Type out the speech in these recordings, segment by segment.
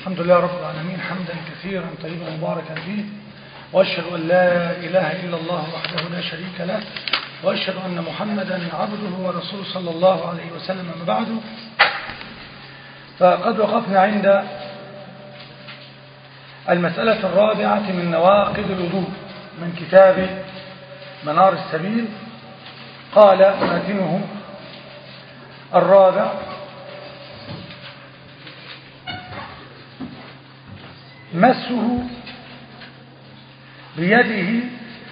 الحمد لله رب العالمين حمدا كثيرا طيبا مباركا فيه وأشهد أن لا إله إلا الله وحده لا شريك له وأشهد أن محمدا عبده ورسوله صلى الله عليه وسلم أما بعد فقد وقفنا عند المسألة الرابعة من نواقض الوضوء من كتاب منار السبيل قال ماتنه الرابع مسه بيده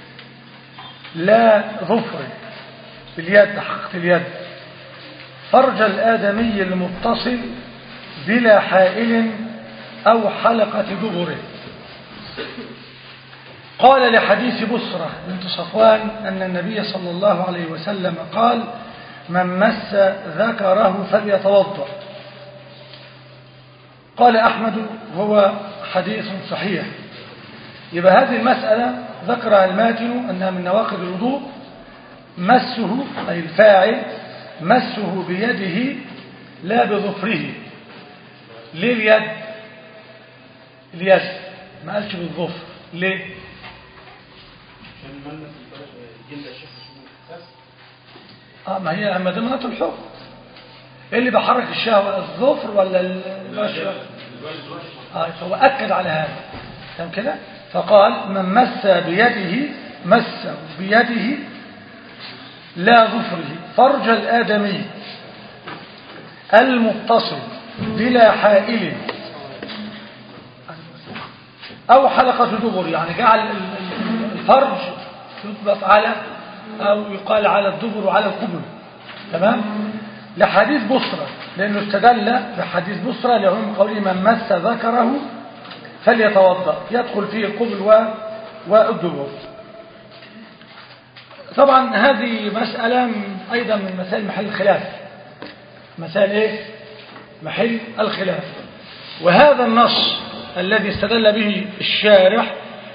لا ظفر باليد حقة اليد فرج الآدمي المتصل بلا حائل أو حلقة دبره قال لحديث بسرة بنت صفوان أن النبي صلى الله عليه وسلم قال من مس ذكره فليتوضأ قال أحمد هو حديث صحيح يبقى هذه المسألة ذكرها الماتن أنها من نواقض الوضوء مسه أي الفاعل مسه بيده لا بظفره ليه اليد اليد ما قالش بالظفر ليه اه ما هي مدمنة الحكم ايه اللي بحرك الشهوة الظفر ولا البشرة اه فهو اكد على هذا تمام كده فقال من مس بيده مس بيده لا ظفره فرج الآدمي المتصل بلا حائل أو حلقة دبر يعني جعل الفرج يطلق على أو يقال على الدبر وعلى القبل تمام لحديث بصرة لأنه استدل بحديث بصرة لعلم قوله من مس ذكره فليتوضأ يدخل فيه القبل والدبر طبعا هذه مسألة أيضا من مسائل محل الخلاف مسائل إيه؟ محل الخلاف وهذا النص الذي استدل به الشارح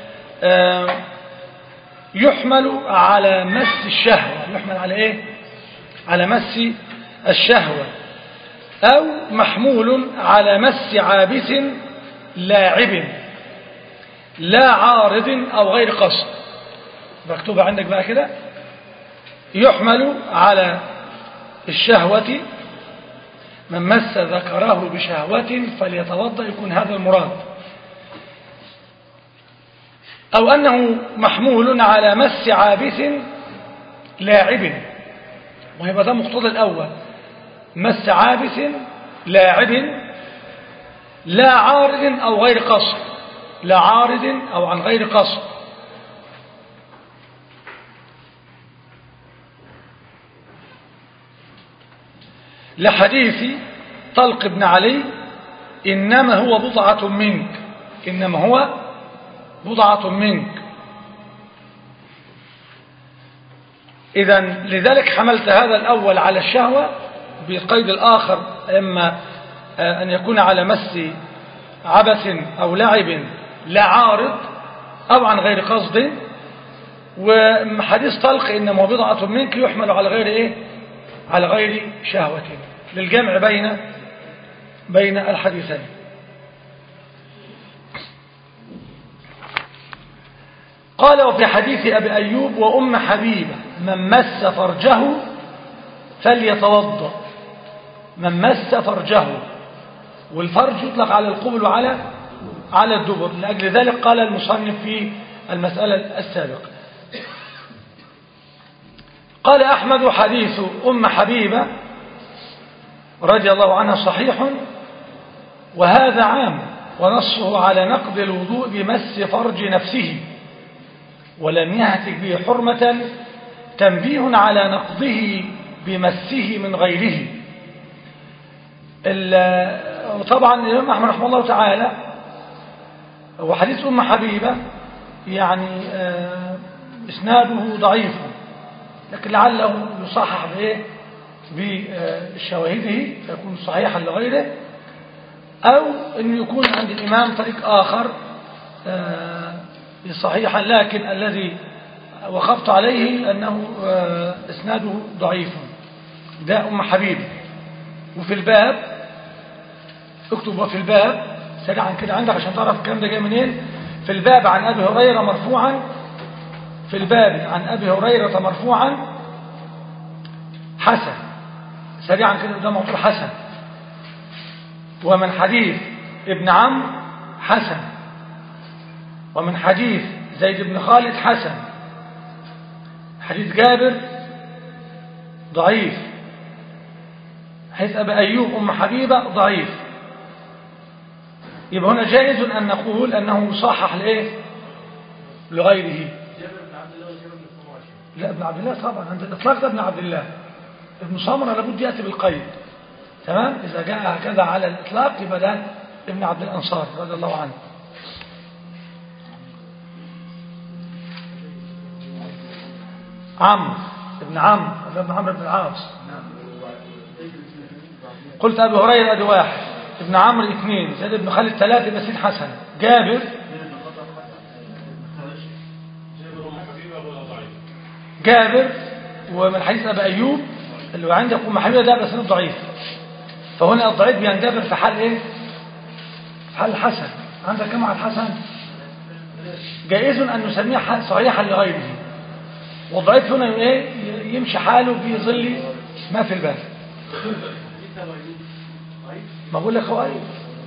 يحمل على مس الشهوة يحمل على إيه؟ على مس الشهوة أو محمول على مس عابث لاعب لا عارض أو غير قصد مكتوبة عندك بقى كده يحمل على الشهوة من مس ذكره بشهوة فليتوضأ يكون هذا المراد أو أنه محمول على مس عابث لاعب وهيبقى ده مقتضى الأول مس عابث لاعب لا عارض أو غير قصد لا عارض أو عن غير قصد لحديث طلق بن علي إنما هو بضعة منك إنما هو بضعة منك إذا لذلك حملت هذا الأول على الشهوة بالقيد الآخر إما أن يكون على مس عبث أو لعب لا عارض أو عن غير قصد وحديث طلق إنما بضعة منك يحمل على غير إيه على غير شهوة للجمع بين بين الحديثين قال وفي حديث أبي أيوب وأم حبيبة من مس فرجه فليتوضأ من مس فرجه والفرج يطلق على القبل وعلى على الدبر لأجل ذلك قال المصنف في المسألة السابقة قال أحمد حديث أم حبيبة رضي الله عنها صحيح وهذا عام ونصه على نقض الوضوء بمس فرج نفسه ولم يهتك به حرمة تنبيه على نقضه بمسه من غيره وطبعا الإمام أحمد رحمه الله تعالى وحديث أم حبيبة يعني إسناده ضعيف لكن لعله يصحح بإيه بشواهده فيكون صحيحا لغيره أو أن يكون عند الإمام طريق آخر صحيحا لكن الذي وقفت عليه أنه إسناده ضعيف ده أم حبيب وفي الباب اكتب وفي الباب سريعا كده عندك عشان تعرف الكلام ده جاي منين في الباب عن ابي هريره مرفوعا في الباب عن ابي هريره مرفوعا حسن سريعا كده قدام مطلوب حسن ومن حديث ابن عمرو حسن ومن حديث زيد بن خالد حسن حديث جابر ضعيف حديث أبي أيوب أم حبيبة ضعيف يبقى هنا جائز أن نقول أنه صحح لإيه لغيره لا ابن عبد الله طبعا عند الإطلاق ده ابن عبد الله ابن سمرة لابد يأتي بالقيد تمام إذا جاء هكذا على الإطلاق يبقى ده ابن عبد الأنصار رضي الله عنه عمرو ابن عمرو ولا ابن عمرو بن العاص قلت أبي هريرة أدي واحد ابن عمرو اثنين زيد بن خالد ثلاثة يبقى سيد حسن جابر جابر ومن حديث أبي أيوب اللي هو عندك أم حبيبة ده بس ضعيف فهنا الضعيف بينجبر في حال إيه في حال الحسن عندك كم على الحسن جائز أن نسميه صحيحا لغيره والضعيف هنا إيه يمشي حاله في ظل ما في الباب ما بقول لك هو أيه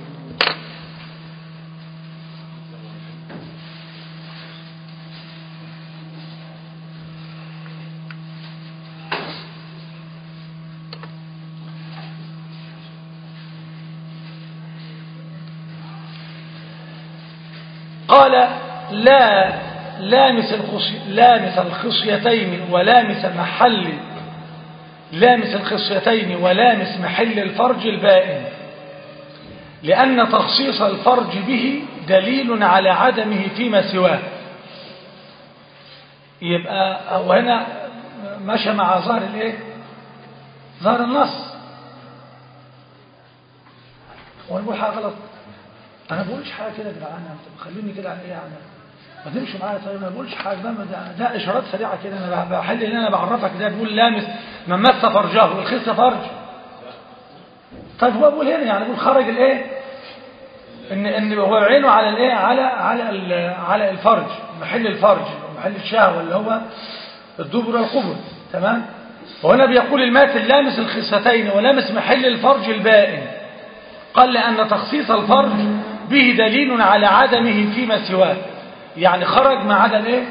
قال لا لامس الخصي لامس الخصيتين ولامس محل لامس الخصيتين ولامس محل الفرج البائن لأن تخصيص الفرج به دليل على عدمه فيما سواه يبقى وهنا مشى مع ظهر الايه ظهر النص وانا بقول حاجه غلط انا بقولش حاجه كده يا جدعان خلوني كده على ايه يعني ما تمشوا معايا طيب ما بقولش حاجه ده ده, ده اشارات سريعه كده انا بحل ان انا بعرفك ده بقول لامس من مس فرجه والخص فرج طيب هو بقول هنا يعني بقول خرج الايه ان ان هو عينه على الايه على على على الفرج محل الفرج محل الشهوه اللي هو الدبر والقبر تمام وهنا بيقول الماثل لامس الخصتين ولامس محل الفرج البائن قال لأن تخصيص الفرج به دليل على عدمه فيما سواه يعني خرج ما عدا الايه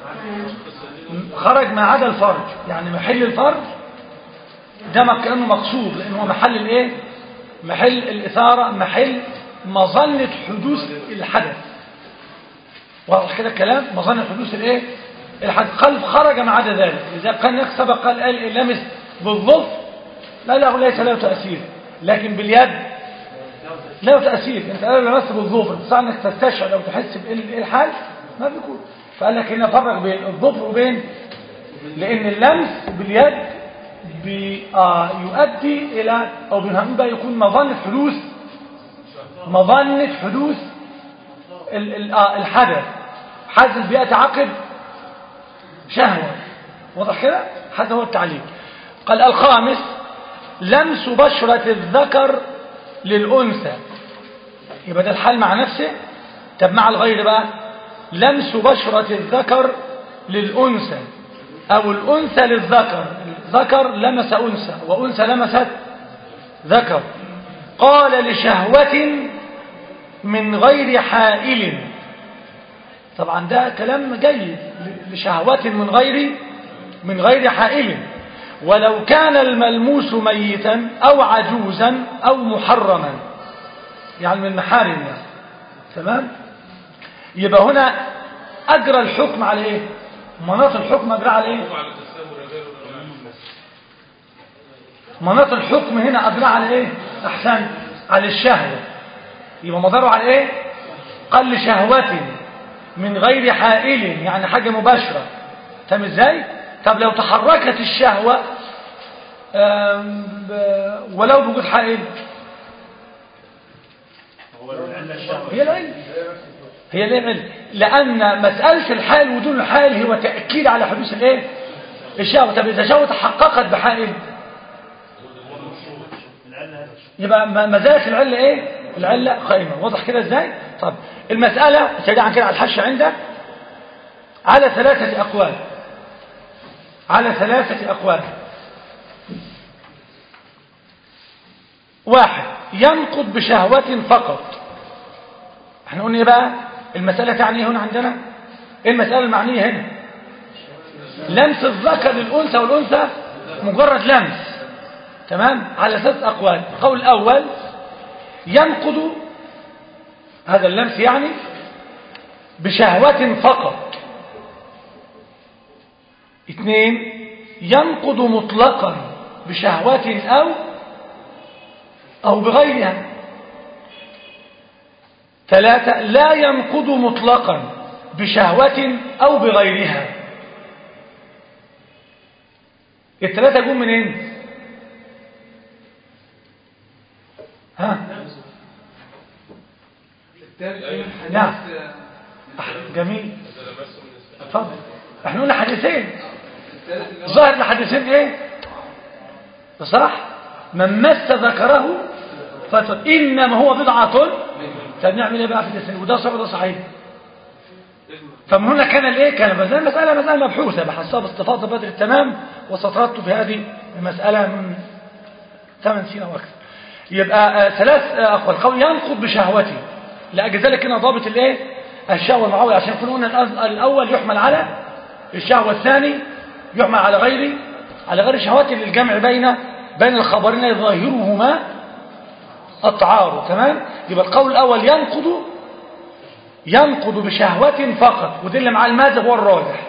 خرج ما عدا الفرج يعني محل الفرج ده كانه مقصود لانه محل الايه محل الاثاره محل مظنه حدوث الحدث واضح كده الكلام مظنه حدوث الايه الحدث قال خرج ما عدا ذلك اذا كان سبق قال قال لمس بالظفر لا لا ليس له تاثير لكن باليد له تأثير انت قال لمست بالظفر بتصع انك تستشعر او تحس بايه الحال ما بيكون فقال لك هنا فرق بين الظفر وبين لان اللمس باليد بي آه يؤدي الى او بنهم بقى يكون مظنة حدوث مظنة حدوث ال ال آه الحدث حدث بيأتي عقب شهوة واضح كده هذا هو التعليل قال الخامس لمس بشرة الذكر للأنثى يبقى ده الحال مع نفسه طب مع الغير بقى لمس بشرة الذكر للأنثى أو الأنثى للذكر ذكر لمس أنثى وأنثى لمست ذكر قال لشهوة من غير حائل طبعا ده كلام جيد لشهوة من غير من غير حائل ولو كان الملموس ميتا أو عجوزا أو محرما يعني من المحارم يعني. تمام يبقى هنا أجرى الحكم على إيه مناط الحكم أجرى على إيه مناط الحكم هنا أجرى على إيه أحسن على الشهوة يبقى مضاره على إيه قال لشهوة من غير حائل يعني حاجة مباشرة تم إزاي طب لو تحركت الشهوة ولو بوجود حائل هي العلم هي ليه العلم لأن مسألة الحائل ودون الحائل هو تأكيد على حدوث الايه الشهوة طب إذا شهوة تحققت بحائل يبقى مزايا العلة ايه العلة قائمة واضح كده ازاي طب المسألة سريعا كده على الحش عندك على ثلاثة أقوال على ثلاثة أقوال واحد ينقض بشهوة فقط احنا قلنا ايه بقى المسألة تعني هنا عندنا ايه المسألة المعنية هنا لمس الذكر للأنثى والأنثى مجرد لمس تمام على ثلاث أقوال القول الأول ينقض هذا اللمس يعني بشهوة فقط اثنين ينقض مطلقا بشهوة أو أو بغيرها ثلاثة لا ينقض مطلقا بشهوة أو بغيرها الثلاثة جم منين ها نعم جميل اتفضل احنا قلنا حديثين ظاهر الحديثين ايه صح من مس ذكره فتت انما هو بضعه طب نعمل ايه بقى في الاسلام وده صح وده صحيح فمن هنا كان الايه كان مسألة مسألة مسألة مبحوثة بحثها باستفاضة بدر التمام وسطرت في هذه المسألة من ثمان سنين أو أكثر يبقى آه ثلاث آه أقوال قول ينقض بشهوته لأجل ذلك هنا ضابط الايه الشهوة المعوية عشان يكون قلنا الأول يحمل على الشهوة الثاني يحمل على غير على غير الشهوات للجمع بين بين الخبرين ظاهرهما التعارض تمام يبقى القول الأول ينقض ينقض بشهوة فقط وده اللي مع المذهب هو الراجح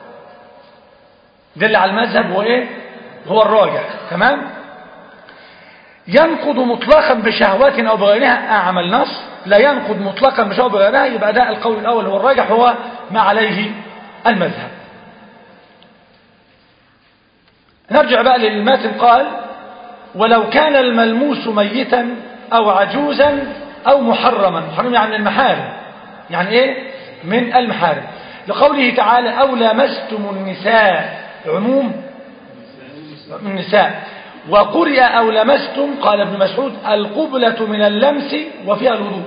ده اللي على المذهب هو ايه هو الراجح تمام ينقض مطلقا بشهوات او بغيرها اعمى النص لا ينقض مطلقا بشهوة بغيرها يبقى ده القول الاول هو الراجح هو ما عليه المذهب نرجع بقى للماتن قال ولو كان الملموس ميتا او عجوزا او محرما محرم يعني المحارم يعني ايه من المحارم لقوله تعالى او لمستم النساء عموم النساء وقرئ او لمستم قال ابن مسعود القبلة من اللمس وفيها الوضوء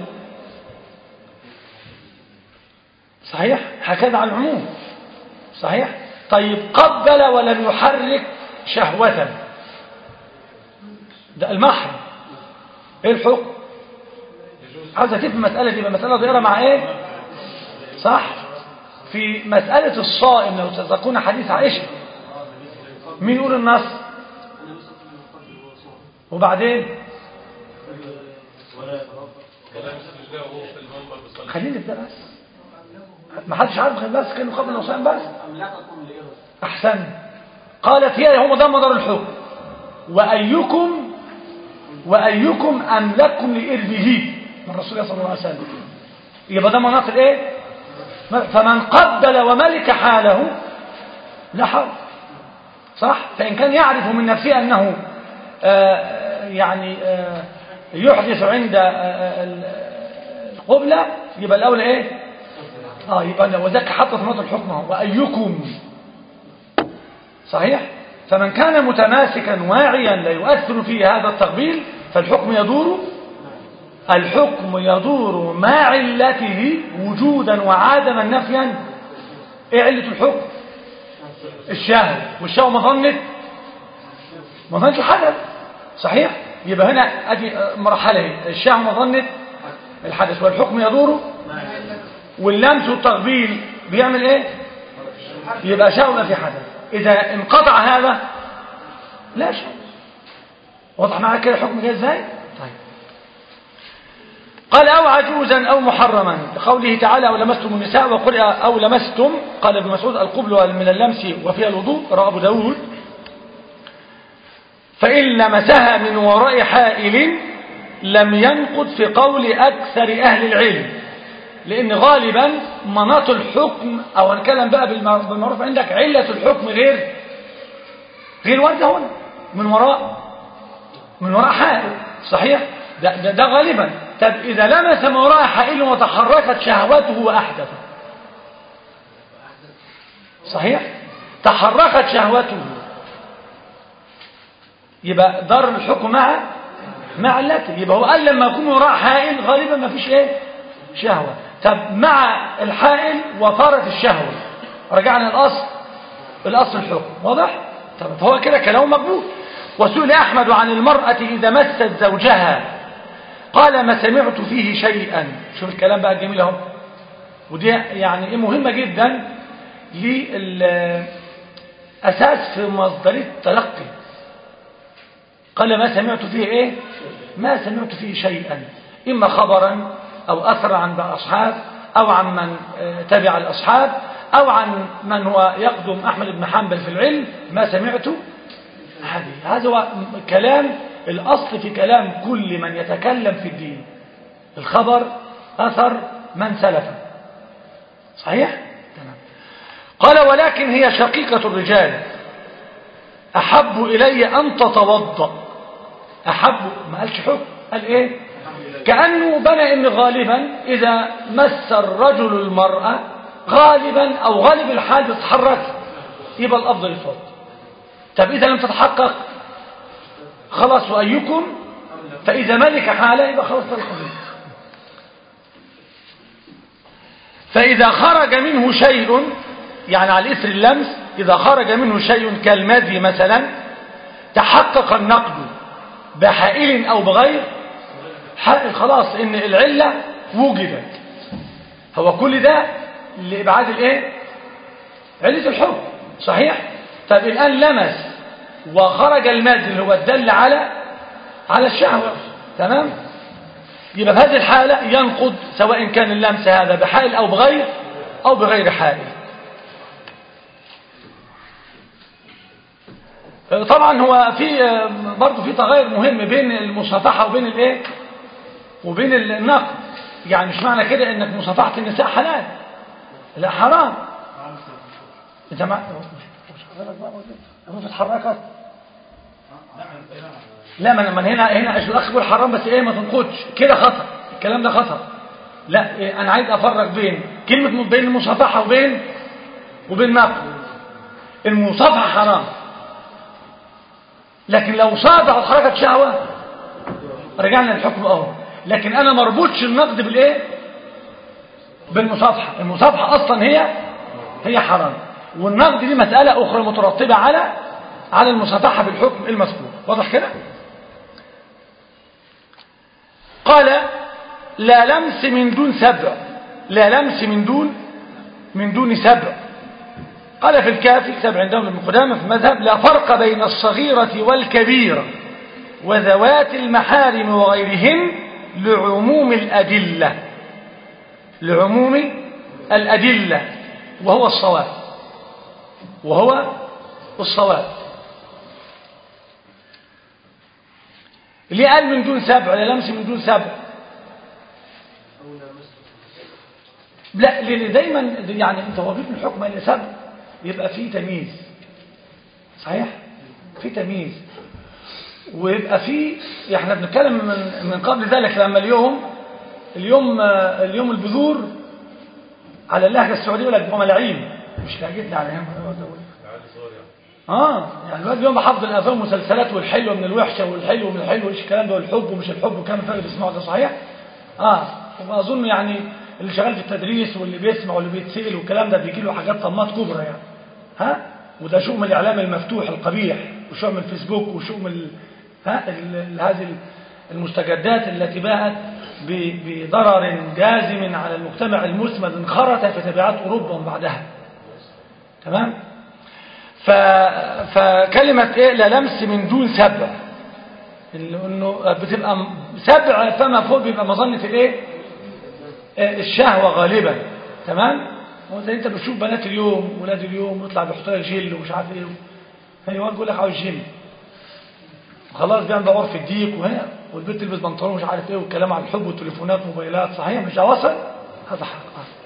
صحيح هكذا على العموم صحيح طيب قبل ولم يحرك شهوة ده المحرم ايه الحكم عاوز تفهم المسألة دي مسألة ضيرة مع ايه صح في مسألة الصائم لو تذكرون حديث عائشة مين يقول النص وبعدين خلينا نبدا بس ما حدش عارف غير بس كانوا قبل الصائم بس احسن قالت هي هم ده مدار الحكم وايكم وايكم املككم لاربه من رسول الله صلى الله عليه وسلم يبقى ده مناط الايه فمن قبل وملك حاله لا حرج صح فإن كان يعرف من نفسه أنه آه يعني آه يحدث عند آه القبلة يبقى الأولى إيه آه يبقى وذاك حط في نقطة الحكم هو وأيكم صحيح فمن كان متماسكا واعيا لا يؤثر فيه هذا التقبيل فالحكم يدور الحكم يدور مع علته وجودا وعدما نفيا ايه علة الحكم الشهوة والشهوة مظنة مظنة الحدث صحيح يبقى هنا ادي مرحلة الشهوة مظنة الحدث والحكم يدور واللمس والتقبيل بيعمل ايه يبقى شهوة في حدث اذا انقطع هذا لا شيء واضح معاك كده الحكم جاي ازاي طيب قال أو عجوزا أو محرما لقوله تعالى أو لمستم النساء وقرئ أو لمستم قال ابن مسعود القبل من اللمس وفيها الوضوء رواه أبو داود فإن لمسها من وراء حائل لم ينقض في قول أكثر أهل العلم لأن غالبا مناط الحكم أو نتكلم بقى بالمعروف عندك علة الحكم غير غير واردة هنا من وراء من وراء حائل صحيح ده, ده, ده غالبا طب إذا لمس ما وراء حائل وتحركت شهوته وأحدث صحيح تحركت شهوته يبقى دار الحكم مع مع علته يبقى هو قال لما يكون وراء حائل غالبا ما فيش ايه شهوة طب مع الحائل وفارت الشهوة رجعنا الأصل الأصل الحكم واضح طب فهو كده كلام مقبول وسئل أحمد عن المرأة إذا مست زوجها قال ما سمعت فيه شيئا شوف الكلام بقى الجميل اهو ودي يعني ايه مهمة جدا للأساس في مصدرية التلقي قال ما سمعت فيه ايه ما سمعت فيه شيئا إما خبرا أو أثر عن الأصحاب أو عن من تبع الأصحاب أو عن من هو يقدم أحمد بن حنبل في العلم ما سمعته هذه هذا هو كلام الأصل في كلام كل من يتكلم في الدين الخبر أثر من سلف صحيح؟ تمام قال ولكن هي شقيقة الرجال أحب إلي أن تتوضأ أحب ما قالش حكم قال إيه كأنه بنى إن غالبا إذا مس الرجل المرأة غالبا أو غالب الحال تتحرك يبقى الأفضل الفضل طب إذا لم تتحقق خلاص وأيكم فإذا ملك حاله يبقى خلاص القضية فإذا خرج منه شيء يعني على إثر اللمس إذا خرج منه شيء كالمذي مثلا تحقق النقد بحائل أو بغير حائل خلاص إن العلة وجدت هو كل ده لإبعاد الإيه علة الحب صحيح طب الآن لمس وخرج المذي اللي هو الدل على على الشهوة تمام يبقى في هذه الحالة ينقض سواء كان اللمس هذا بحائل أو بغير أو بغير حائل طبعا هو في برضه في تغير مهم بين المصافحة وبين الايه وبين النقد يعني مش معنى كده انك مصافحة النساء حلال لا حرام انت مع مش اتحركت لا من من هنا هنا الاخ يقول حرام بس ايه ما تنقضش كده خطأ الكلام ده خطأ لا إيه انا عايز افرق بين كلمة بين المصافحة وبين وبين النقد المصافحة حرام لكن لو صادع وحركت شهوة رجعنا للحكم اهو لكن انا ما اربطش النقد بالايه بالمصافحة المصافحة اصلا هي هي حرام والنقد دي مسألة اخرى مترتبة على على المصافحة بالحكم المذكور واضح كده قال لا لمس من دون سبع لا لمس من دون من دون سبع قال في الكافي سبع عندهم ابن قدامه في المذهب لا فرق بين الصغيرة والكبيرة وذوات المحارم وغيرهن لعموم الأدلة لعموم الأدلة وهو الصواب وهو الصواب ليه قال من دون سبع لا لمس من دون سبع لا لان دايما يعني انت هو من الحكم الى سبع يبقى فيه تمييز صحيح في تمييز ويبقى في احنا بنتكلم من, من قبل ذلك لما اليوم اليوم اليوم البذور على اللهجه السعوديه يقول لك ملاعين مش لهجتنا على هم اه يعني الواد اليوم حافظ الافلام والمسلسلات والحلوه من الوحشه والحلو من الحلو ايش الكلام ده والحب ومش الحب وكام فرق بيسمعوا ده صحيح اه واظن يعني اللي شغال في التدريس واللي بيسمع واللي بيتسال والكلام ده بيجي له حاجات طمات كبرى يعني ها وده شؤم الاعلام المفتوح القبيح وشؤم الفيسبوك وشؤم ال... ها ال... هذه المستجدات التي باءت ب... بضرر جازم على المجتمع المسمد انخرط في تبعات اوروبا ومن بعدها تمام ف... فكلمة إيه لا لمس من دون سبع انه بتبقى سبع فما فوق بيبقى مظنة الايه الشهوة غالبا تمام وزي انت بتشوف بنات اليوم ولاد اليوم يطلع بيحطوا لك جل ومش عارف ايه هي واد يقول لك عاوز جيم خلاص بيعمل دور في الديك وهنا والبنت تلبس بنطلون مش عارف ايه والكلام عن الحب والتليفونات موبايلات صحيح مش وصل هذا حق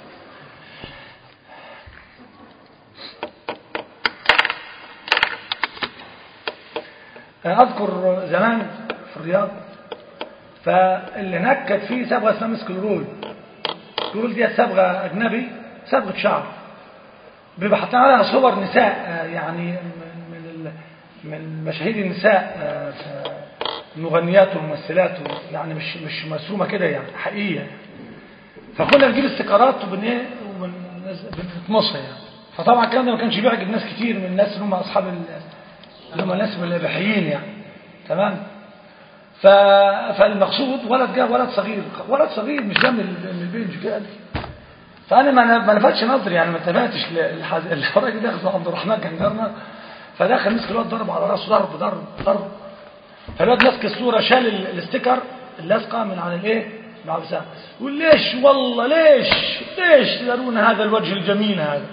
أذكر زمان في الرياض فاللي هناك كانت فيه صبغة اسمها سكلرول سكلرول دي صبغة أجنبي صبغة شعر بيبقى حاطين عليها صور نساء يعني من من مشاهير النساء المغنيات والممثلات يعني مش مش مرسومه كده يعني حقيقيه فكنا بنجيب استيكرات وبن ايه وبنطمسها يعني فطبعا الكلام ده ما كانش بيعجب ناس كتير من الناس اللي هم اصحاب اللي هم الناس الاباحيين يعني تمام ف... فالمقصود ولد جاء ولد صغير ولد صغير مش جنب من البنج كده فانا ما ما لفتش نظري يعني ما انتبهتش الراجل ده اسمه عبد الرحمن كان جارنا فدخل مسك الواد ضرب على راسه ضرب ضرب ضرب فالواد ماسك الصوره شال الاستيكر اللاصقه من على الايه من على اللسان يقول ليش والله ليش ليش تذرون هذا الوجه الجميل هذا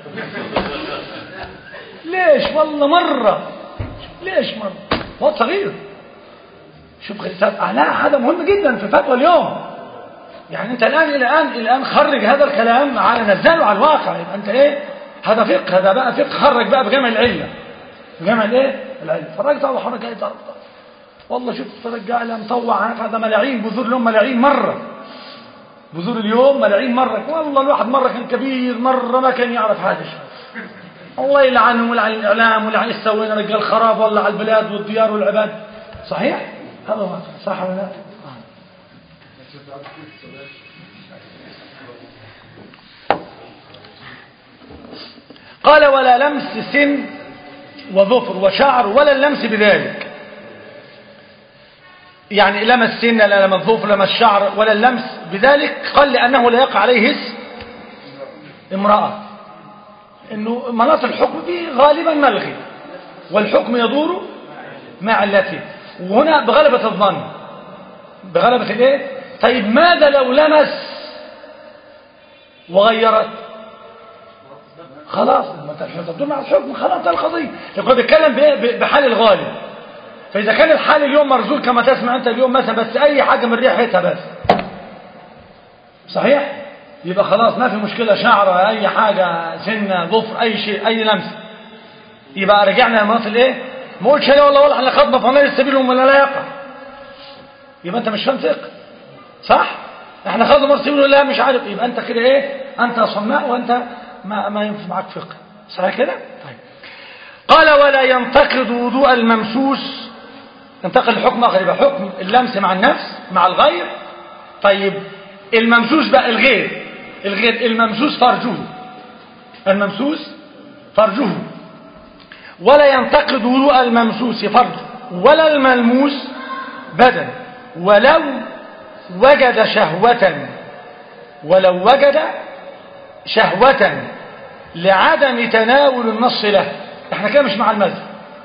ليش والله مره ليش مره واد صغير شوف لا هذا مهم جدا في فتوى اليوم يعني انت الان الان الان خرج هذا الكلام على نزله على الواقع يبقى انت ايه هذا فقه هذا بقى فقه خرج بقى بجمع العله بجمع الايه العله فالراجل طبعا حرك ايه ضرب والله شوف الرجال مطوع هذا ملاعين بذور اليوم ملاعين مره بذور اليوم ملاعين مره والله الواحد مره كان كبير مره ما كان يعرف حاجه الله يلعنهم ويلعن الاعلام ويلعن السوين رجال خراب والله على البلاد والديار والعباد صحيح هذا واقع صح ولا لا قال ولا لمس سن وظفر وشعر ولا اللمس بذلك يعني لمس سن لا لمس ظفر لمس شعر ولا اللمس بذلك قال لأنه لا يقع عليه اسم امرأة انه مناط الحكم دي غالبا ملغي والحكم يدور مع علته وهنا بغلبة الظن بغلبة الايه طيب ماذا لو لمس وغيرت خلاص تدور مع الحكم خلاص ده القضية يبقى بيتكلم بحال الغالب فإذا كان الحال اليوم مرزول كما تسمع أنت اليوم مثلا بس أي حاجة من ريحتها بس صحيح يبقى خلاص ما في مشكلة شعر أي حاجة سنة ظفر أي شيء أي لمس يبقى رجعنا لمناط الايه ما قلتش لا والله والله احنا خطبه فمال السبيل ولا لا يقع يبقى انت مش فاهم فقه صح احنا خدنا مرة سبيل لا مش عارف يبقى انت كده ايه انت صماء وانت ما ما ينفع معك فقه صحيح كده طيب قال ولا ينتقد وضوء الممسوس ينتقل الحكم اخر يبقى حكم اللمس مع النفس مع الغير طيب الممسوس بقى الغير الغير الممسوس فرجه الممسوس فرجه ولا ينتقد وضوء الممسوس فرجه ولا الملموس بدن ولو وجد شهوة ولو وجد شهوة لعدم تناول النص له احنا كده مش مع المذهب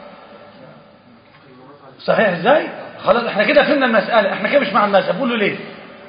صحيح ازاي خلاص احنا كده فهمنا المسألة احنا كده مش مع المذهب قول له ليه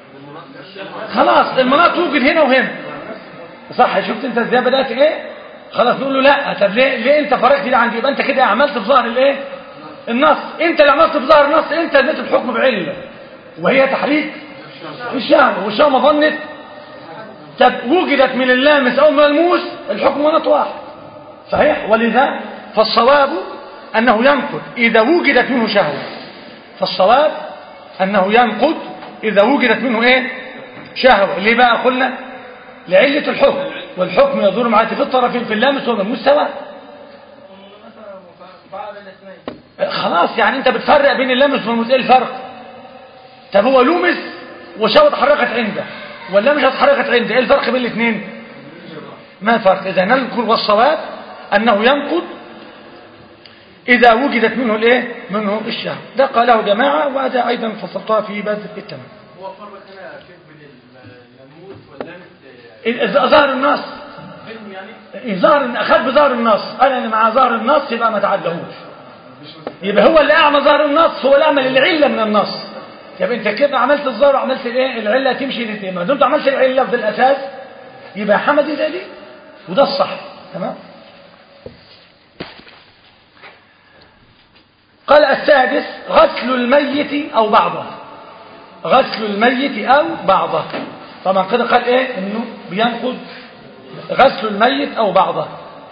خلاص المناط توجد هنا وهنا صح شفت انت ازاي بدأت ايه خلاص نقول له لا طب ليه ليه انت فرقت دي عندي يبقى انت كده عملت في ظهر الايه النص انت اللي عملت في ظهر النص انت اديت الحكم بعله وهي تحريك الشهوه والشهوه ظنت طب وجدت من اللامس او من الموس الحكم مناط واحد صحيح ولذا فالصواب انه ينقض اذا وجدت منه شهوه فالصواب انه ينقض اذا وجدت منه ايه شهوه ليه بقى قلنا لعله الحكم والحكم يدور معاه في الطرفين في اللامس والملموس سواء خلاص يعني انت بتفرق بين اللمس والملموس ايه الفرق طب هو لمس وشهوه اتحركت عنده ولا مش اتحركت عنده ايه الفرق بين الاثنين ما الفرق اذا نذكر والصواب انه ينقض اذا وجدت منه الايه منه الشهوه ده قاله جماعه وهذا ايضا فصلتها في بدء التمام هو فرق هنا شيخ بين الملموس واللمس ظهر النص فيلم يعني ظهر اخذ بظهر النص انا اللي مع ظهر النص يبقى ما تعدهوش يبقى هو اللي اعمى ظهر النص هو اللي اعمل العله من النص يبقى انت كده عملت الظاهر وعملت الايه العله تمشي الاثنين ما دمت عملت العله في الاساس يبقى حمدي زي دي وده الصح تمام قال السادس غسل الميت او بعضه غسل الميت او بعضه طبعا كده قال ايه انه بينقض غسل الميت او بعضه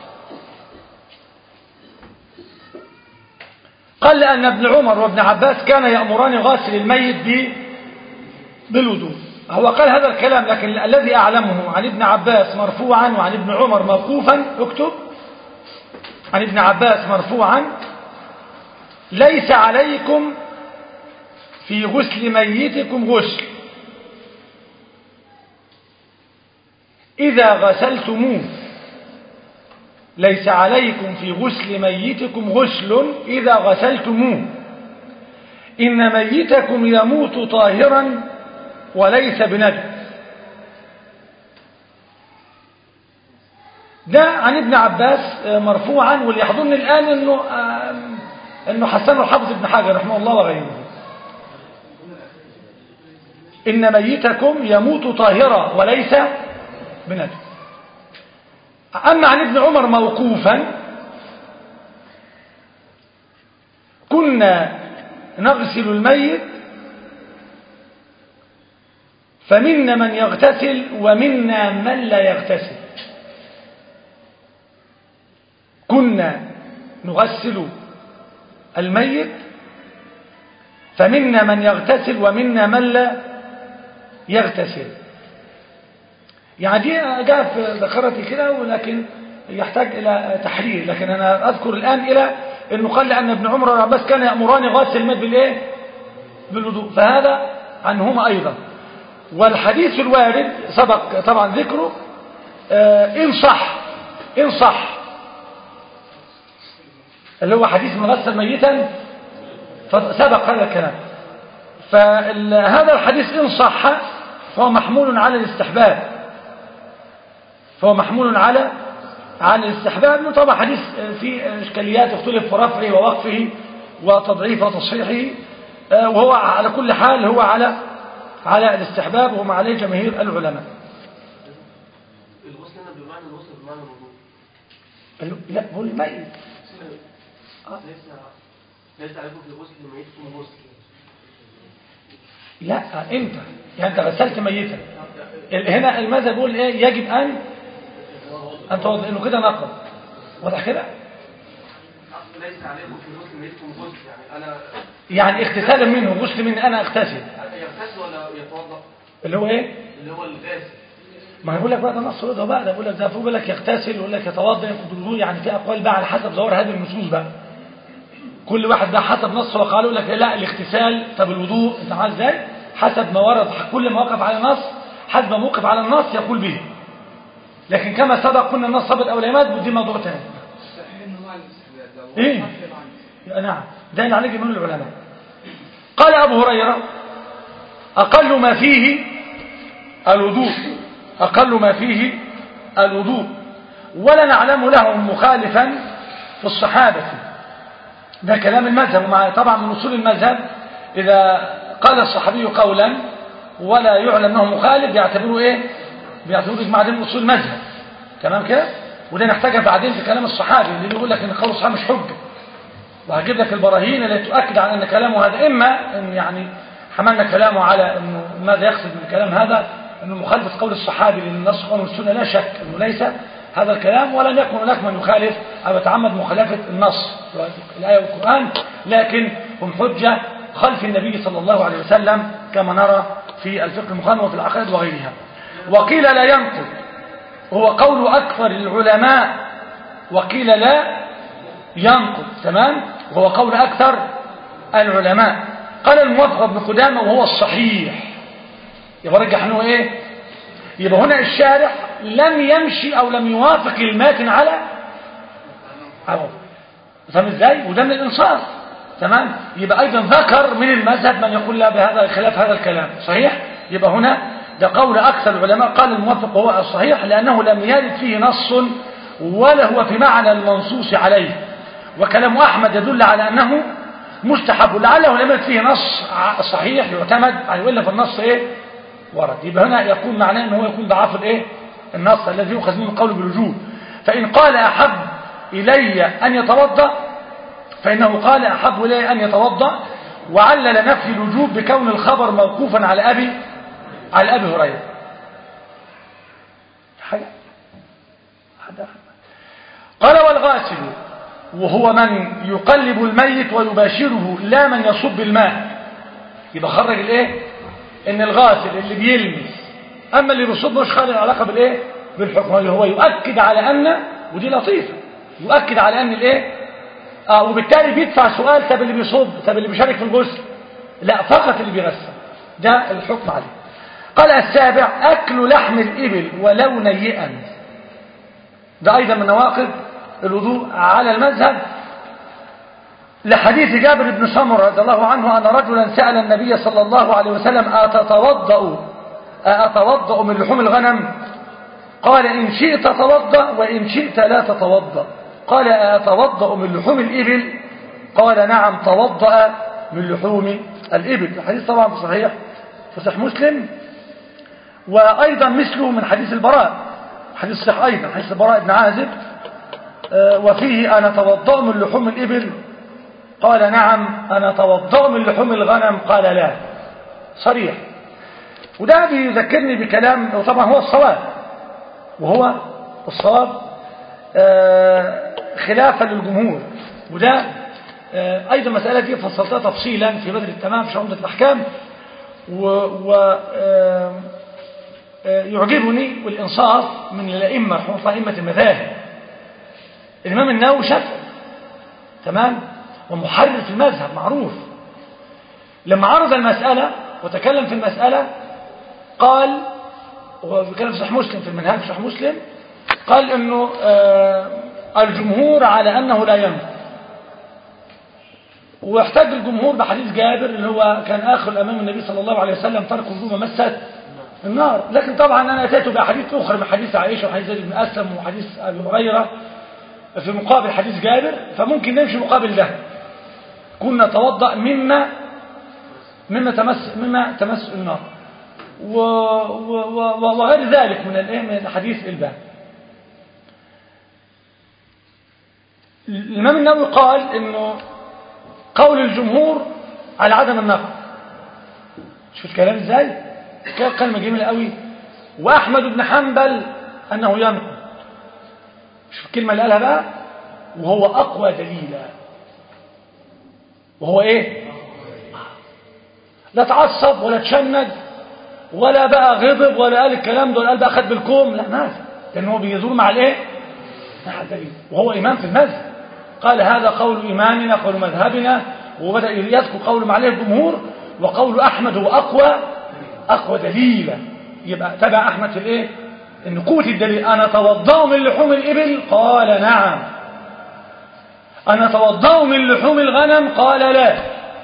قال لأن ابن عمر وابن عباس كان يأمران غاسل الميت ب بالوضوء هو قال هذا الكلام لكن الذي أعلمه عن ابن عباس مرفوعا وعن ابن عمر موقوفا اكتب عن ابن عباس مرفوعا ليس عليكم في غسل ميتكم غسل إذا غسلتموه ليس عليكم في غسل ميتكم غسل إذا غسلتموه إن ميتكم يموت طاهرا وليس بنجس ده عن ابن عباس مرفوعا واللي يحضرني الآن انه انه حسنه الحافظ ابن حجر رحمه الله وغيره إن ميتكم يموت طاهرا وليس بنجس أما عن ابن عمر موقوفا كنا نغسل الميت فمنا من يغتسل ومنا من لا يغتسل كنا نغسل الميت فمنا من يغتسل ومنا من لا يغتسل يعني دي جاء في ذكرتي كده ولكن يحتاج إلى تحرير لكن أنا أذكر الآن إلى أنه قال لأن ابن عمر وعباس كان يأمران غاسل الميت بالإيه؟ بالوضوء فهذا عنهما أيضا والحديث الوارد سبق طبعا ذكره آه إن صح إن صح اللي هو حديث من غسل ميتا فسبق هذا الكلام فهذا الحديث إن صح فهو محمول على الاستحباب فهو محمول على على الاستحباب طبعا حديث فيه اشكاليات اختلف في رفعه ووقفه وتضعيفه وتصحيحه وهو على كل حال هو على على الاستحباب وهم عليه جماهير العلماء الغسل هنا بمعنى الغسل بمعنى الوضوء لا هو الميت ليس ليس عليكم في الغسل ميتكم غسل لا انت يعني انت غسلت ميتا هنا المذهب بيقول ايه يجب ان ان توضع انه كده نقض واضح كده ليس عليكم في الغسل ميتكم غسل يعني انا يعني اغتسالا منه غسل من انا اغتسل يغتسل ولا يتوضا اللي هو ايه اللي هو الغاسل ما يقول لك بقى ده نص رضا بقى ده يقول لك ده فوق لك يغتسل يقول لك يتوضا ياخد الوضوء يعني في اقوال بقى على حسب ظواهر هذه النصوص بقى كل واحد ده حسب نص وقالوا لك لا الاغتسال طب الوضوء انت عارف ازاي حسب ما ورد كل ما وقف على نص حسب ما وقف على النص يقول به لكن كما سبق قلنا النص ثبت او لا يمات دي موضوع ثاني ايه نعم ده اللي عليه جمهور العلماء قال ابو هريره اقل ما فيه الوضوء اقل ما فيه الوضوء ولا نعلم له مخالفا في الصحابه ده كلام المذهب ومع طبعا من اصول المذهب اذا قال الصحابي قولا ولا يعلم انه مخالف بيعتبروه ايه بيعتبروه اجماع دين اصول المذهب تمام كده وده نحتاجها بعدين في كلام الصحابي اللي يقول لك ان قول الصحابي مش حجه وهجيب لك البراهين اللي تؤكد على ان كلامه هذا اما ان يعني حملنا كلامه على انه ماذا يقصد من الكلام هذا انه مخالف قول الصحابي لان النص قول السنه لا شك انه ليس هذا الكلام ولم يكن هناك من يخالف او يتعمد مخالفه النص الايه والقران لكن هم حجه خلف النبي صلى الله عليه وسلم كما نرى في الفقه المقارن وفي العقائد وغيرها وقيل لا ينقض هو قول أكثر العلماء وقيل لا ينقض تمام وهو قول أكثر العلماء قال الموفق بن قدامة وهو الصحيح يبقى رجح انه ايه يبقى هنا الشارح لم يمشي او لم يوافق الماتن على عوض فاهم ازاي وده من الانصاف تمام يبقى ايضا ذكر من المذهب من يقول لا بهذا خلاف هذا الكلام صحيح يبقى هنا ده قول اكثر العلماء قال الموافق وهو الصحيح لانه لم يرد فيه نص ولا هو في معنى المنصوص عليه وكلام احمد يدل على انه مستحب لعله لم يرد فيه نص صحيح يعتمد عليه والا فالنص ايه ورد يبقى هنا يكون معناه ان هو يكون ضعاف الايه النص الذي يؤخذ منه القول بالوجوب فان قال احب الي ان يتوضا فانه قال احب الي ان يتوضا وعلل نفي الوجوب بكون الخبر موقوفا على ابي على ابي هريره حاجه حاجة. قال والغاسل وهو من يقلب الميت ويباشره لا من يصب الماء يبقى خرج الايه ان الغاسل اللي بيلمس اما اللي بيصب مش خالي العلاقه بالايه بالحكم اللي هو يؤكد على ان ودي لطيفه يؤكد على ان الايه اه وبالتالي بيدفع سؤال طب اللي بيصب طب اللي بيشارك في الغسل لا فقط اللي بيغسل ده الحكم عليه قال السابع أكل لحم الإبل ولو نيئا ده أيضا من نواقض الوضوء على المذهب لحديث جابر بن سمر رضي الله عنه أن رجلا سأل النبي صلى الله عليه وسلم أتتوضأ أتوضأ من لحوم الغنم قال إن شئت توضأ وإن شئت لا تتوضأ قال أتوضأ من لحوم الإبل قال نعم توضأ من لحوم الإبل الحديث طبعا في صحيح في صحيح مسلم وأيضا مثله من حديث البراء حديث صحيح أيضا حديث البراء بن عازب وفيه أنا توضأ من لحوم الإبل قال نعم أنا توضأ من لحوم الغنم قال لا صريح وده بيذكرني بكلام وطبعا هو الصواب وهو الصواب خلافا للجمهور وده أيضا مسألة دي فصلتها تفصيلا في بدر التمام في عمدة الأحكام و, و يعجبني والإنصاف من الأئمة رحمه الله أئمة المذاهب الإمام النووي شافعي تمام ومحرر في المذهب معروف لما عرض المسألة وتكلم في المسألة قال وهو بيتكلم في صحيح مسلم في المنهاج في صحيح مسلم قال انه آه الجمهور على انه لا ينفع واحتج الجمهور بحديث جابر اللي هو كان اخر امام النبي صلى الله عليه وسلم ترك الوضوء مست النار لكن طبعا انا اتيت باحاديث اخرى من حديث عائشه وحديث زيد بن اسلم وحديث ابي هريره في مقابل حديث جابر فممكن نمشي مقابل ده كنا نتوضا مما مما تمس مما تمس النار و و و وغير ذلك من الايه من حديث الباب الامام النووي قال انه قول الجمهور على عدم النقد شوف الكلام ازاي كلمه جميله قوي واحمد بن حنبل انه ينقض شوف الكلمه اللي قالها بقى وهو اقوى دليلا وهو ايه لا تعصب ولا تشنج ولا بقى غضب ولا قال الكلام ده ولا قال بقى خد بالكوم لا ما لان هو بيزور مع الايه مع الدليل وهو امام في المذهب قال هذا قول امامنا قول مذهبنا وبدا يذكر قول عليه الجمهور وقول احمد هو اقوى اقوى دليلا يبقى تبع احمد في الايه ان قوه الدليل انا توضا من لحوم الابل قال نعم انا توضا من لحوم الغنم قال لا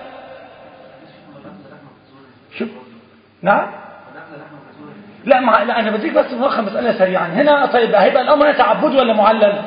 شوف نعم لا مع... لا انا بديك بس مؤخر مساله سريعا هنا طيب هيبقى الامر تعبدي ولا معلل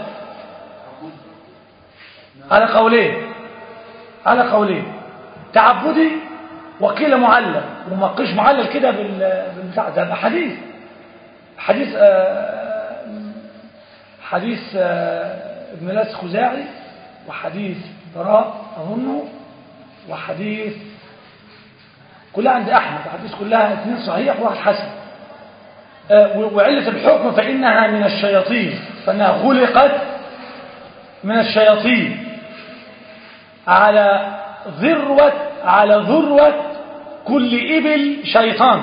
على قولين على قولين تعبدي وقيل معلل وما قيش معلل كده بال... بالبتاع ده يبقى حديث حديث آه... حديث آه... ابن لاس خزاعي وحديث براء اظنه وحديث كلها عند احمد حديث كلها اثنين صحيح وواحد حسن وعلة الحكم فإنها من الشياطين فإنها خلقت من الشياطين على ذروة على ذروة كل إبل شيطان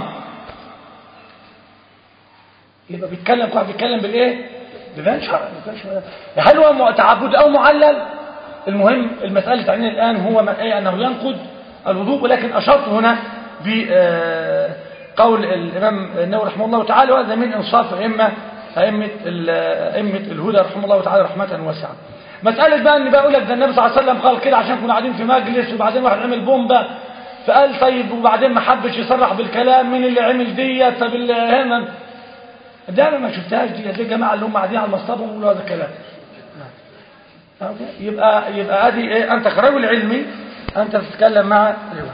يبقى بيتكلم واحد بيتكلم بالايه ببان شرع هل هو تعبد او معلل المهم المسألة تعنينا الآن هو ايه أنه ينقض الوضوء ولكن أشرت هنا بقول الإمام النووي رحمه الله تعالى وهذا من إنصاف أئمة أئمة أئمة الهدى رحمه الله تعالى رحمة واسعة مسألة بقى ان بقى يقول لك ده النبي صلى الله عليه وسلم قال كده عشان كنا قاعدين في مجلس وبعدين واحد عمل بومبا فقال طيب وبعدين ما حبش يصرح بالكلام مين اللي عمل ديت طب اللي هنا ده انا ما شفتهاش دي دي الجماعه اللي هم قاعدين على المصطبه ويقولوا هذا الكلام يبقى يبقى ادي ايه انت كرجل علمي انت تتكلم مع الروايه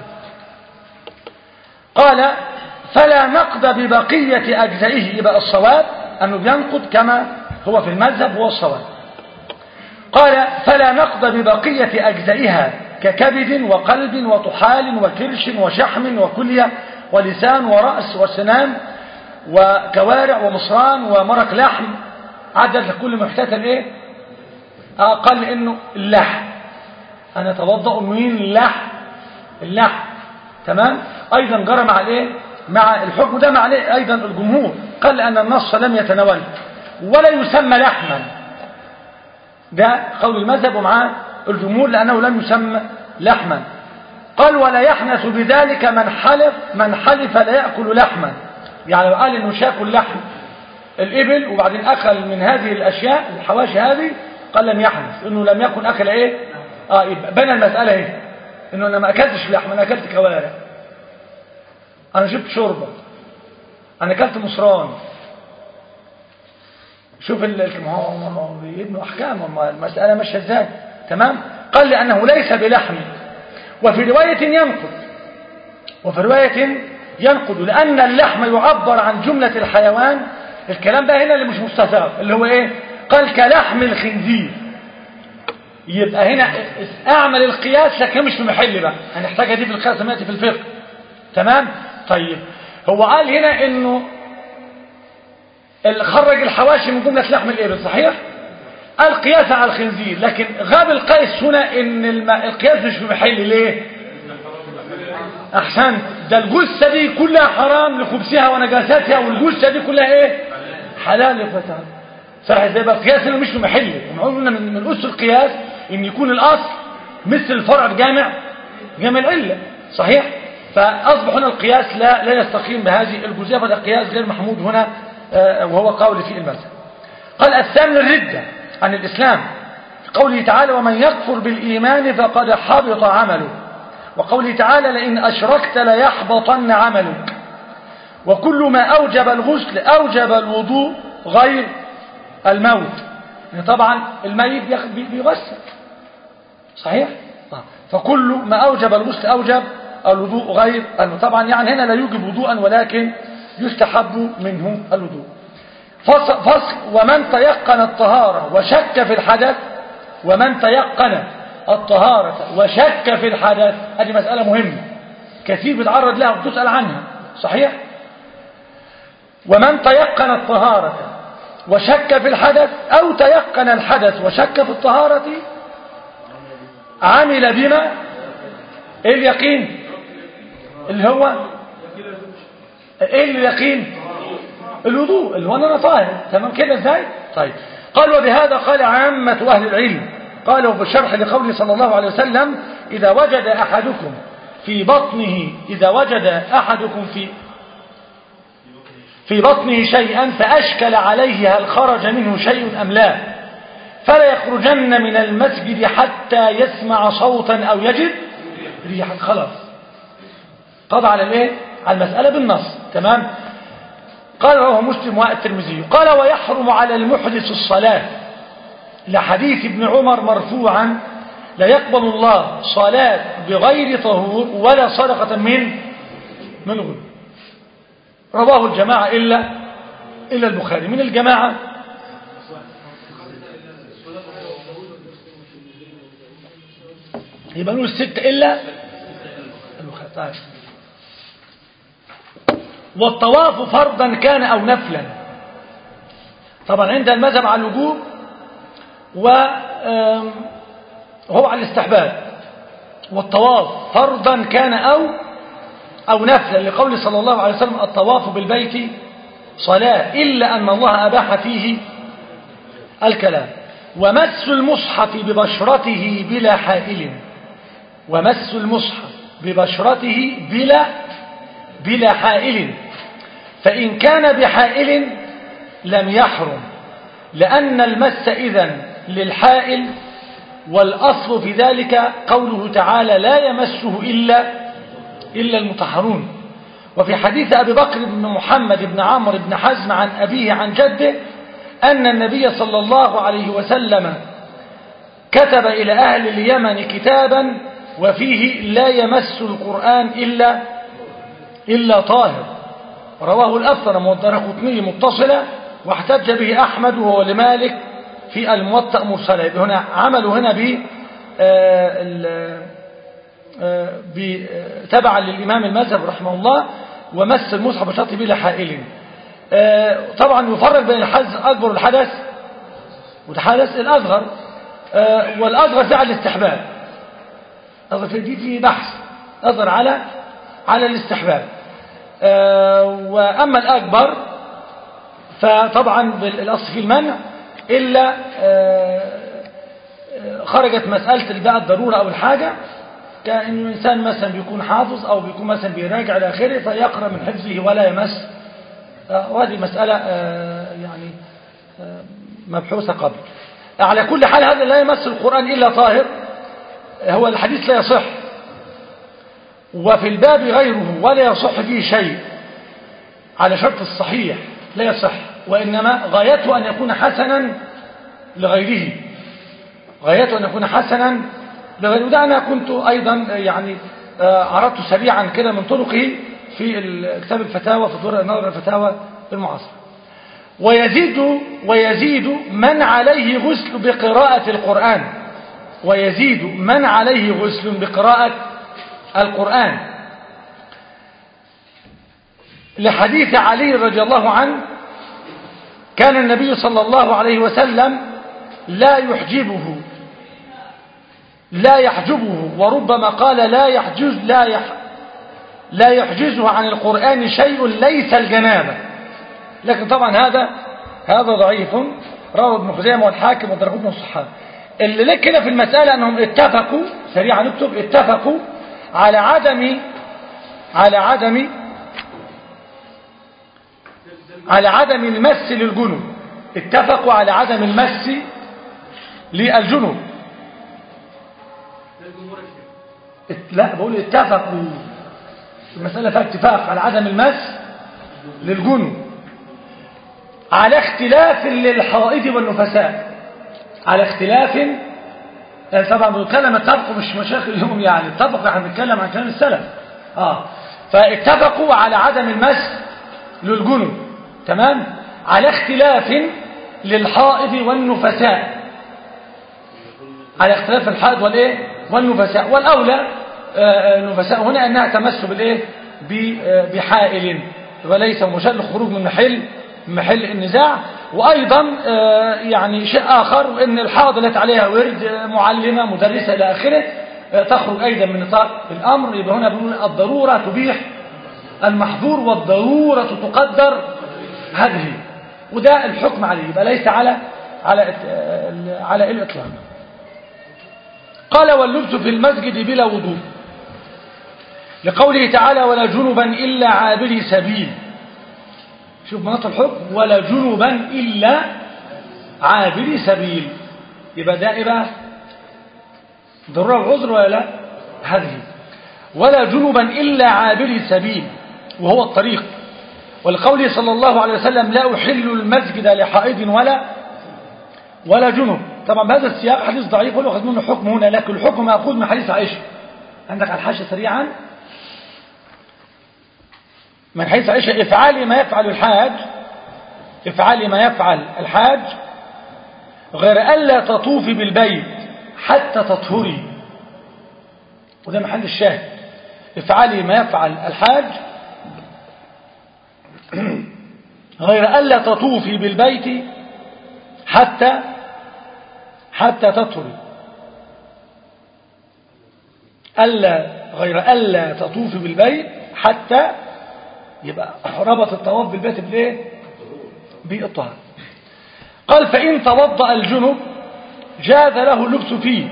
قال فلا نقض ببقيه اجزائه يبقى الصواب انه بينقض كما هو في المذهب هو الصواب قال فلا نقض ببقية أجزائها ككبد وقلب وطحال وكرش وشحم وكلية ولسان ورأس وسنان وكوارع ومصران ومرق لحم عدد لكل محتاج ايه أقل إنه اللحم أنا أتوضأ من اللحم اللحم تمام أيضا جرى مع الايه مع الحكم ده مع عليه أيضا الجمهور قال أن النص لم يتناوله ولا يسمى لحما ده قول المذهب ومعاه الجمهور لأنه لم يسمى لحما قال ولا يحنث بذلك من حلف من حلف لا يأكل لحما يعني لو قال انه مش ياكل لحم الإبل وبعدين أكل من هذه الأشياء الحواشي هذه قال لم يحنث انه لم يكن أكل ايه اه يبقى بنى المسألة ايه انه انا ما اكلتش لحم انا اكلت كوارع انا شربت شوربه انا اكلت مصران شوف ال- ما هو ما هو بيبنوا احكام ما المساله ماشيه ازاي تمام قال لانه ليس بلحم وفي روايه ينقض وفي روايه ينقض لان اللحم يعبر عن جمله الحيوان الكلام ده هنا اللي مش مستثار اللي هو ايه قال كلحم الخنزير يبقى هنا اعمل القياس لكن مش في محل بقى هنحتاجها دي في القياس لما ياتي في الفقه تمام طيب هو قال هنا انه اللي خرج الحواشي من جمله لحم الابل صحيح قال قياسا على الخنزير لكن غاب القيس هنا ان الم... القياس مش في محل ليه احسنت ده الجثه دي كلها حرام لخبثها ونجاستها والجثه دي كلها ايه حلال لفتها صح ازاي بقى القياس هنا مش في محله قلنا من من اس القياس ان يكون الاصل مثل الفرع جامع جامع العله صحيح فاصبح هنا القياس لا لا يستقيم بهذه الجزئيه فده قياس غير محمود هنا آه، وهو قول في المذهب قال الثامن الردة عن الإسلام في قوله تعالى ومن يكفر بالإيمان فقد حبط عمله وقوله تعالى لئن أشركت ليحبطن عملك وكل ما أوجب الغسل أوجب الوضوء غير الموت يعني طبعا الميت بيخ- بي- بيغسل صحيح آه. فكل ما أوجب الغسل أوجب الوضوء غير الموت طبعا يعني هنا لا يوجب وضوءا ولكن يستحب منه الوضوء فصل, فصل ومن تيقن الطهارة وشك في الحدث ومن تيقن الطهارة وشك في الحدث هذه مسألة مهمة كثير بيتعرض لها وبتسأل عنها صحيح ومن تيقن الطهارة وشك في الحدث أو تيقن الحدث وشك في الطهارة عمل بما ايه اليقين اللي هو ايه اليقين الوضوء اللي هو ان انا طاهر تمام كده ازاي طيب قال وبهذا قال عامة اهل العلم قالوا بالشرح لقوله صلى الله عليه وسلم اذا وجد احدكم في بطنه اذا وجد احدكم في في بطنه شيئا فاشكل عليه هل خرج منه شيء ام لا فلا يخرجن من المسجد حتى يسمع صوتا او يجد ريحا خلاص قضى على الايه على المسألة بالنص تمام قال رواه مسلم والترمذي قال ويحرم على المحدث الصلاة لحديث ابن عمر مرفوعا لا يقبل الله صلاة بغير طهور ولا صدقة من من غل رواه الجماعة إلا إلا البخاري من الجماعة يبقى نقول الست إلا البخاري طيب والطواف فرضا كان أو نفلا طبعا عند المذهب على الوجوب وهو على الاستحباب والطواف فرضا كان أو أو نفلا لقول صلى الله عليه وسلم الطواف بالبيت صلاة إلا أن الله أباح فيه الكلام ومس المصحف ببشرته بلا حائل ومس المصحف ببشرته بلا بلا حائل فإن كان بحائل لم يحرم لأن المس إذن للحائل والأصل في ذلك قوله تعالى لا يمسه إلا إلا المطهرون وفي حديث أبي بكر بن محمد بن عمرو بن حزم عن أبيه عن جده أن النبي صلى الله عليه وسلم كتب إلى أهل اليمن كتابا وفيه لا يمس القرآن إلا إلا طاهر رواه الأثر والدرقطني متصلة واحتج به أحمد وهو لمالك في الموطأ مرسلة هنا عملوا هنا ب تبعا للإمام المذهب رحمه الله ومس المصحف بشرط بلا حائل طبعا يفرق بين الحدث الأكبر والحدث والحدث الأصغر والأصغر ده على الاستحباب أصغر في دي في بحث أصغر على على الاستحباب وأما الأكبر فطبعا بالأصل في المنع إلا خرجت مسألة بقى الضرورة أو الحاجة كان الإنسان مثلا بيكون حافظ أو بيكون مثلا بيراجع إلى آخره فيقرأ من حفظه ولا يمس آه، وهذه مسألة آه، يعني آه، مبحوثة قبل على كل حال هذا لا يمس القرآن إلا طاهر هو الحديث لا يصح وفي الباب غيره ولا يصح فيه شيء على شرط الصحيح لا يصح وإنما غايته أن يكون حسنا لغيره غايته أن يكون حسنا لغيره وده أنا كنت أيضا يعني آه، عرضت سريعا كده من طرقه في ال- كتاب الفتاوى في دور نظر الفتاوى المعاصرة ويزيد ويزيد من عليه غسل بقراءة القرآن ويزيد من عليه غسل بقراءة القرآن لحديث علي رضي الله عنه كان النبي صلى الله عليه وسلم لا يحجبه لا يحجبه وربما قال لا يحجز لا يح لا يحجزه عن القرآن شيء ليس الجنابة لكن طبعا هذا هذا ضعيف روى ابن خزيمة والحاكم والدرقوت من الصحابة اللي لك كده في المسألة أنهم اتفقوا سريعا نكتب اتفقوا على عدم على عدم على عدم المس للجنوب اتفقوا على عدم المس للجنوب ده الجمهور الشيخ ات- لا بقول اتفقوا المسألة فيها اتفاق على عدم المس للجنوب على اختلاف للحائض والنفساء على اختلاف يعني طبعا بنتكلم اتفقوا مش مشايخ اليوم يعني اتفقوا احنا بنتكلم عن كلام السلف اه فاتفقوا على عدم المس للجنوب تمام على اختلاف للحائض والنفساء على اختلاف الحائض والايه والنفساء والاولى آه، النفساء هنا انها تمس بالايه ب- آه، بحائل وليس مشل الخروج من محل من محل النزاع وايضا آه، يعني شيء اخر وان الحائض التي عليها ورد آه، معلمه مدرسه الى اخره آه، تخرج ايضا من نطاق الامر يبقى هنا بنقول الضروره تبيح المحظور والضروره تقدر هذه وده الحكم عليه يبقى ليس على على آه، على الاطلاق قال واللبس في المسجد بلا وضوء لقوله تعالى ولا جنبا إلا عابري سبيل شوف مناط الحكم ولا جنبا إلا عابري سبيل يبقى ده إيه بقى ضرورة العذر ولا لا هذه ولا جنبا إلا عابري سبيل وهو الطريق ولقوله صلى الله عليه وسلم لا أحل المسجد لحائض ولا ولا جنب طبعا بهذا السياق حديث ضعيف ولا أخذ منه حكم هنا لكن الحكم مأخوذ من حديث عائشة عندك على الحاشة سريعا من حديث عائشة افعلي ما يفعل الحاج افعلي ما يفعل الحاج غير ألا تطوفي بالبيت حتى تطهري وده محل الشاهد افعلي ما يفعل الحاج غير ألا تطوفي بالبيت حتى حتى تطهري ألا غير ألا تطوفي بالبيت حتى يبقى ربط الطواف بالبيت بالايه بالطهارة قال فإن توضأ الجنب جاز له اللبس فيه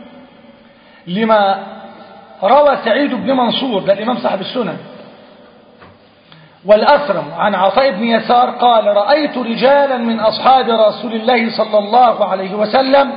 لما روى سعيد بن منصور ده الإمام صاحب السنن والأثرم عن عطاء بن يسار قال رأيت رجالا من أصحاب رسول الله صلى الله عليه وسلم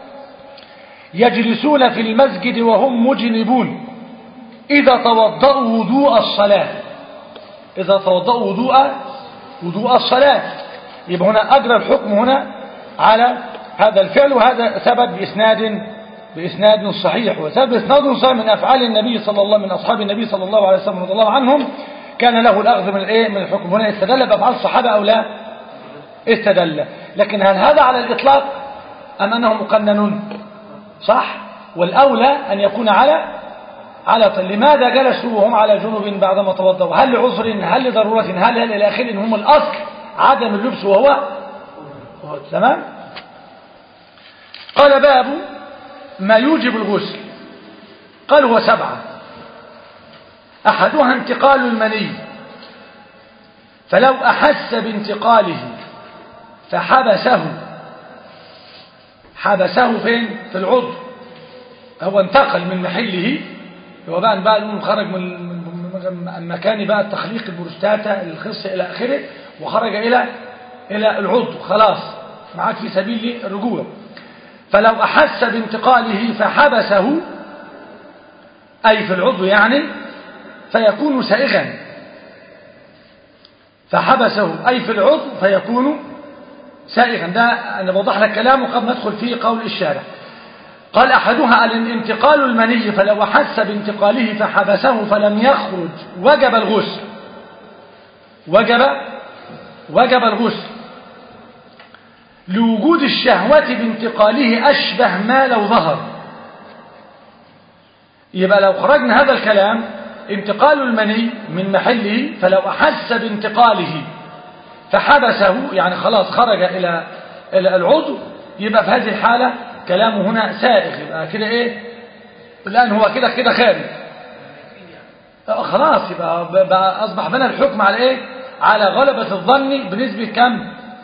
يجلسون في المسجد وهم مجنبون إذا توضأوا وضوء الصلاة إذا توضأوا وضوء وضوء الصلاة يبقى هنا أجرى الحكم هنا على هذا الفعل وهذا ثبت بإسناد بإسناد صحيح وثبت بإسناد صحيح من أفعال النبي صلى الله من أصحاب النبي صلى الله عليه وسلم رضي الله عنهم كان له الأخذ من الإيه من الحكم هنا استدل بأفعال الصحابة أو لا استدل لكن هل هذا على الإطلاق أم أنه مقنن صح والأولى أن يكون على على طل لماذا جلسوا وهم على جنوب بعدما توضوا هل لعذر هل لضرورة هل هل إلى آخره إن هم الأصل عدم اللبس وهو تمام قال باب ما يوجب الغسل قال هو سبعة أحدها انتقال المني فلو أحس بانتقاله فحبسه حبسه فين في العضو هو انتقل من محله هو بقى بقى نقول خرج من من- من مكان بقى التخليق البروستاتا الخص الى اخره وخرج الى الى العضو خلاص معاك في سبيل الرجوع فلو احس بانتقاله فحبسه اي في العضو يعني فيكون سائغا فحبسه اي في العضو فيكون سائغا ده انا بوضح لك كلامه قبل ندخل فيه قول الشارع قال أحدها الانتقال المني فلو أحس بانتقاله فحبسه فلم يخرج وجب الغسل وجب وجب الغسل لوجود الشهوة بانتقاله أشبه ما لو ظهر يبقى لو خرجنا هذا الكلام انتقال المني من محله فلو أحس بانتقاله فحبسه يعني خلاص خرج إلى إلى العضو يبقى في هذه الحالة كلامه هنا سائغ يبقى كده ايه الآن هو كده كده خارج آه، خلاص يبقى ب- بقى أصبح بنا الحكم على ايه على غلبة الظن بنسبة كم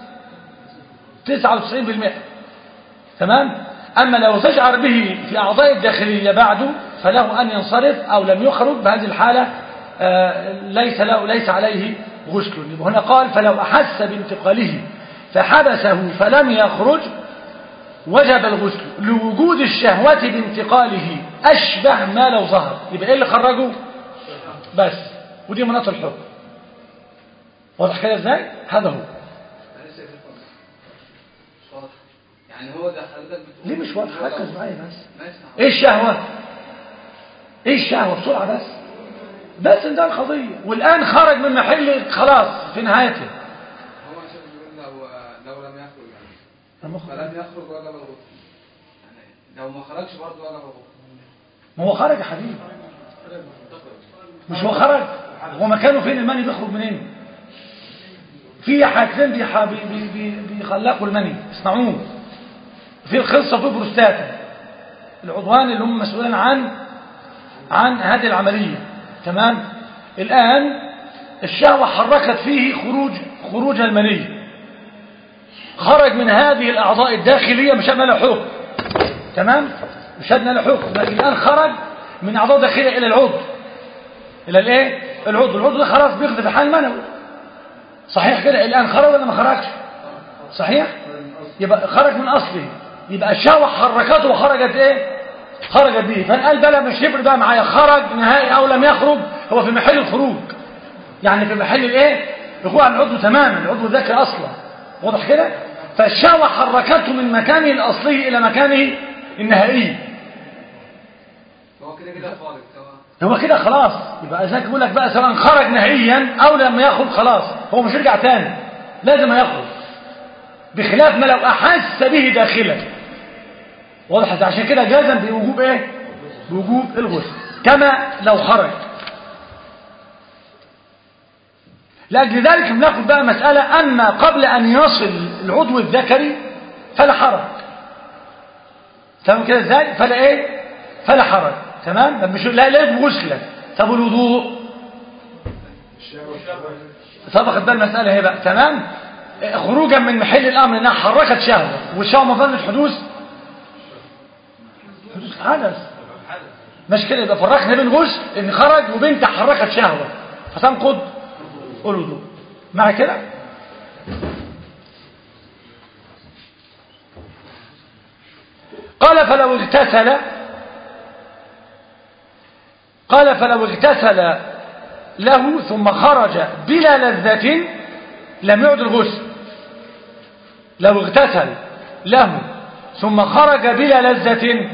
99% تمام أما لو تشعر به في أعضاء الداخلية بعده فله أن ينصرف أو لم يخرج بهذه الحالة آه، ليس له ليس عليه غسل يبقى هنا قال فلو أحس بانتقاله فحبسه فلم يخرج وجب الغسل لوجود الشهوة بانتقاله أشبه ما لو ظهر يبقى إيه اللي خرجه بس ودي مناط الحكم واضح كده إزاي هذا هو معلش يا فندم. مش واضح يعني هو ده حضرتك بتقول ليه مش واضح هو لو- ركز معايا بس ماشي ايه الشهوة ايه الشهوة بسرعة بس بس ده القضية والآن خرج من محل خلاص في نهايته هو عشان بيقول لو لو لم يخرج يعني لما خرج. فلم يخرج وجب الغسل يعني لو ما خرجش برضه وجب الغسل ما هو خرج يا حبيبي مش هو خرج هو مكانه فين المني بيخرج منين في حاجتين بيح- بي- بي- بي- بيخلقوا المني اسمعوه في الخصة وفي بروستاتا العضوان اللي هم مسؤولين عن عن هذه العملية تمام الآن الشهوة حركت فيه خروج خروج المني خرج من هذه الأعضاء الداخلية مش هبنا له حكم تمام مش هبنا له حكم لكن الآن خرج من أعضاء داخلية إلى العضو إلى الإيه العضو العضو ده خلاص بياخد في حال منوي صحيح كده الآن خرج ولا ما خرجش صحيح يبقى خرج من أصله يبقى الشهوة حركته وخرجت إيه خرجت به فالقال بقى مش يفرق بقى معايا خرج نهائي أو لم يخرج هو في محل الخروج يعني في محل الإيه الخروج عن العضو تماما العضو ذكي أصلا واضح كده فالشهوة حركته من مكانه الأصلي إلى مكانه النهائي هو كده كده خارج سواء هو كده خلاص يبقى ذاك بيقول لك بقى سواء خرج نهائيا او لما يخرج خلاص هو مش يرجع تاني لازم يخرج بخلاف ما لو احس به داخلا واضح إزاي؟ عشان كده جازم بوجوب ايه بوجوب الغسل كما لو خرج لاجل ذلك بناخد بقى مساله اما قبل ان يصل العضو الذكري فلا حرج تمام كده ازاي فلا ايه فلا حرج تمام طب مش لا لازم غسلا طب الوضوء سبقت بقى المساله اهي بقى تمام إيه، خروجا من محل الامر انها حركت شهوه والشهوه ما ظنت حدوث حدوث حدث مش كده يبقى فرقنا بين غسل ان خرج وبين تحركت شهوه فتنقض الوضوء مع كده قال فلو اغتسل قال فلو اغتسل له ثم خرج بلا لذة لم يعد الغسل لو اغتسل له ثم خرج بلا لذة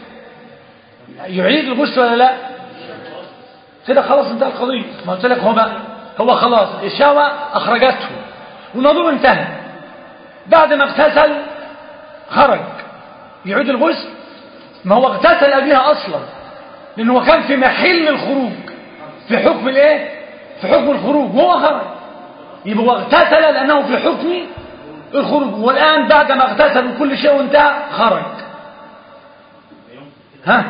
يعيد الغسل ولا لا كده خلاص انتهى القضية ما قلت لك هو بقى هو خلاص الشهوة أخرجته والموضوع انتهى بعد ما اغتسل خرج يعيد الغسل ما هو اغتسل قبلها أصلا لأنه هو كان في محل الخروج في حكم الايه في حكم الخروج وهو خرج يبقى هو اغتسل لأنه في حكم الخروج والآن بعد ما اغتسل وكل شيء وانتهى خرج ها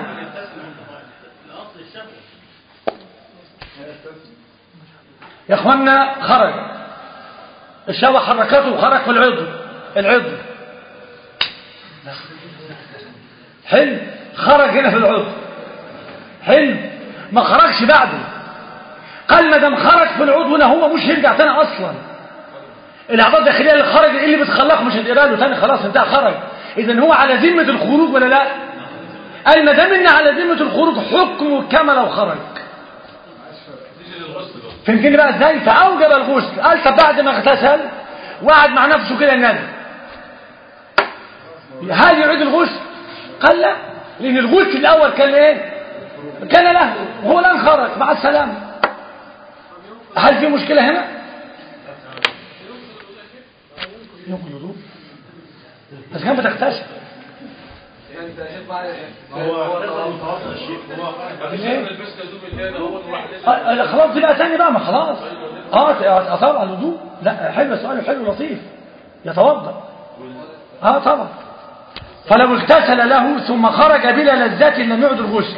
يا اخوانا خرج الشهوة حركته وخرج في العضو العضو حلو خرج هنا في العضو حلو ما خرجش بعده قال ما دام خرج في العضو هنا هو مش هيرجع تاني اصلا الاعضاء الداخليه اللي خرج ايه اللي بتخلقه مش هتقرا له تاني خلاص انتهى خرج اذا هو على ذمه الخروج ولا لا قال ما دام ان على ذمه الخروج حكمه كما لو خرج فهمتني بقى ازاي فاوجب الغسل قال طب بعد ما اغتسل وقعد مع نفسه كده النادي هل يعيد الغسل قال لا لان الغسل الاول كان ايه كان له وهو الان خرج مع السلامه هل في مشكله هنا ينقل الوضوء بس كان بتغتسل يعني انت شايف بقى هو هو متوقع الشيء هو ليه؟ لبست هدوم الليل اهو الواحد آه، لا خلاص دي بقى ثاني بقى ما خلاص اه آه، طبعا الوضوء لا حلو سؤال حلو لطيف يتوضا اه طبعا فلو اغتسل له ثم خرج بلا لذة لم يعد الغسل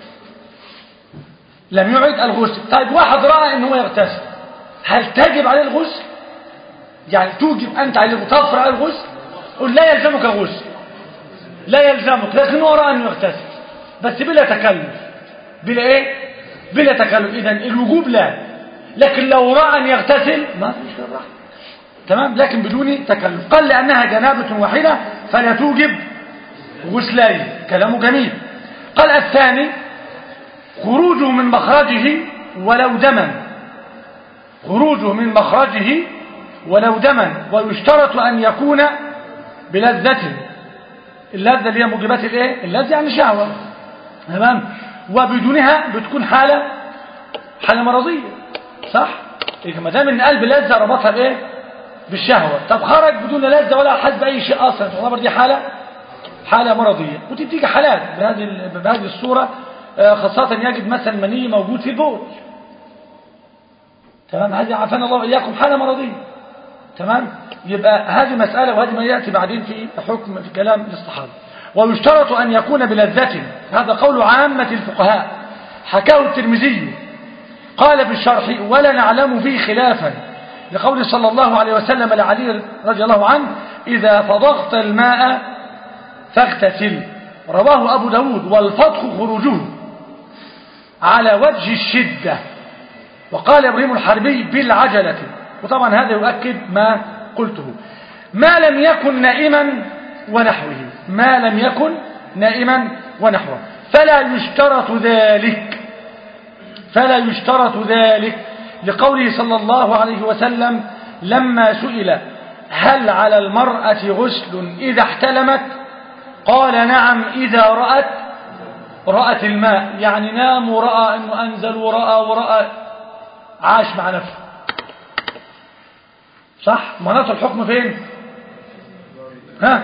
لم يعد الغسل طيب واحد راى ان هو يغتسل هل تجب عليه الغسل يعني توجب انت عليه تفرع عليه الغسل قل لا يلزمك الغسل لا يلزمك لكن هو راى انه يغتسل بس بلا تكلف بلا ايه بلا تكلف اذا الوجوب لا لكن لو راى ان يغتسل ما فيش الراحه تمام لكن بدون تكلف قال لانها جنابه واحده فلا توجب غسلين كلامه جميل قال الثاني خروجه من مخرجه ولو دما خروجه من مخرجه ولو دما ويشترط ان يكون بلذة اللذة اللي هي موجبات الايه اللذة يعني شهوة تمام وبدونها بتكون حالة حالة مرضية صح إذا ما دام ان قلب لذة ربطها بايه بالشهوة طب خرج بدون لذة ولا حس بأي شيء أصلا تعتبر دي حالة حالة مرضية وتبتيجي حالات بهذه ال- بهذه الصورة آه، خاصة يجد مثلا مني موجود في البول تمام هذه عافانا الله وإياكم حالة مرضية تمام يبقى هذه مسألة وهذه ما يأتي بعدين في حكم في كلام الاصطحاب ويشترط أن يكون بلذة هذا قول عامة الفقهاء حكاه الترمذي قال في الشرح ولا نعلم فيه خلافا لقول صلى الله عليه وسلم لعلي رضي الله عنه إذا فضغت الماء فاغتسل رواه أبو داود والفضخ خروجه على وجه الشدة وقال إبراهيم الحربي بالعجلة وطبعا هذا يؤكد ما قلته ما لم يكن نائما ونحوه ما لم يكن نائما ونحوه فلا يشترط ذلك فلا يشترط ذلك لقوله صلى الله عليه وسلم لما سئل هل على المرأة غسل إذا احتلمت قال نعم إذا رأت رأت الماء يعني نام ورأى أنه أنزل ورأى ورأى عاش مع نفسه صح مناط الحكم فين ها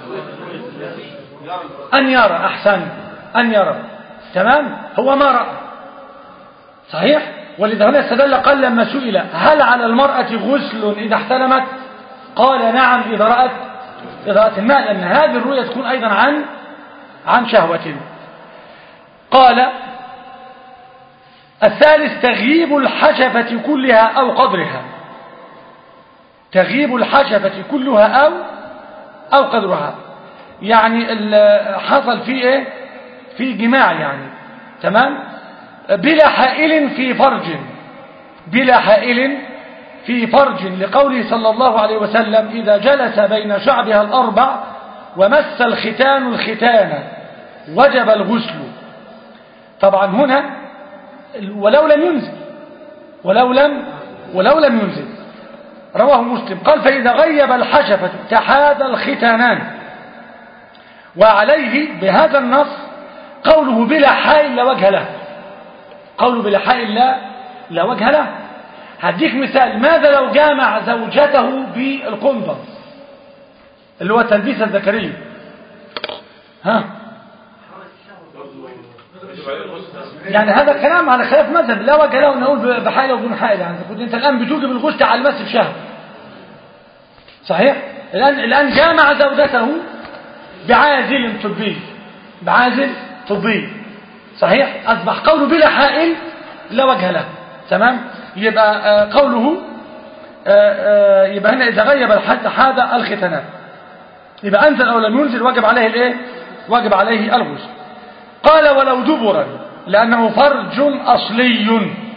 أن يرى أحسن أن يرى تمام هو ما رأى صحيح ولذا هنا استدل قال لما سئل هل على المرأة غسل إذا احتلمت قال نعم إذا رأت إذا رأت الماء لأن هذه الرؤية تكون أيضا عن عن شهوة قال الثالث تغييب الحشفة كلها أو قدرها تغييب الحشفة كلها أو أو قدرها يعني ال- حصل فيه إيه في جماع يعني تمام بلا حائل في فرج بلا حائل في فرج لقوله صلى الله عليه وسلم إذا جلس بين شعبها الأربع ومس الختان الختان وجب الغسل طبعا هنا ولو لم ينزل ولو لم ولو لم ينزل رواه مسلم قال فإذا غيب الحشفة تحاذى الختانان وعليه بهذا النص قوله بلا حائل لا وجه له قوله بلا حائل لا لا وجه له هديك مثال ماذا لو جامع زوجته بالقندم اللي هو تلبيس الذكري ها يعني هذا كلام على خلاف مذهب لا وجه له نقول بحائل او بدون حائل يعني كنت انت الان بتوجب الغسل على المس بشهر صحيح الان الان جامع زوجته بعازل طبي بعازل طبي صحيح اصبح قوله بلا حائل لا وجه له تمام يبقى آه، قوله آه، آه، يبقى هنا اذا غيب الحد هذا الختانات يبقى انزل او لم ينزل وجب عليه الايه وجب عليه الغسل قال ولو دبرا لأنه فرج أصلي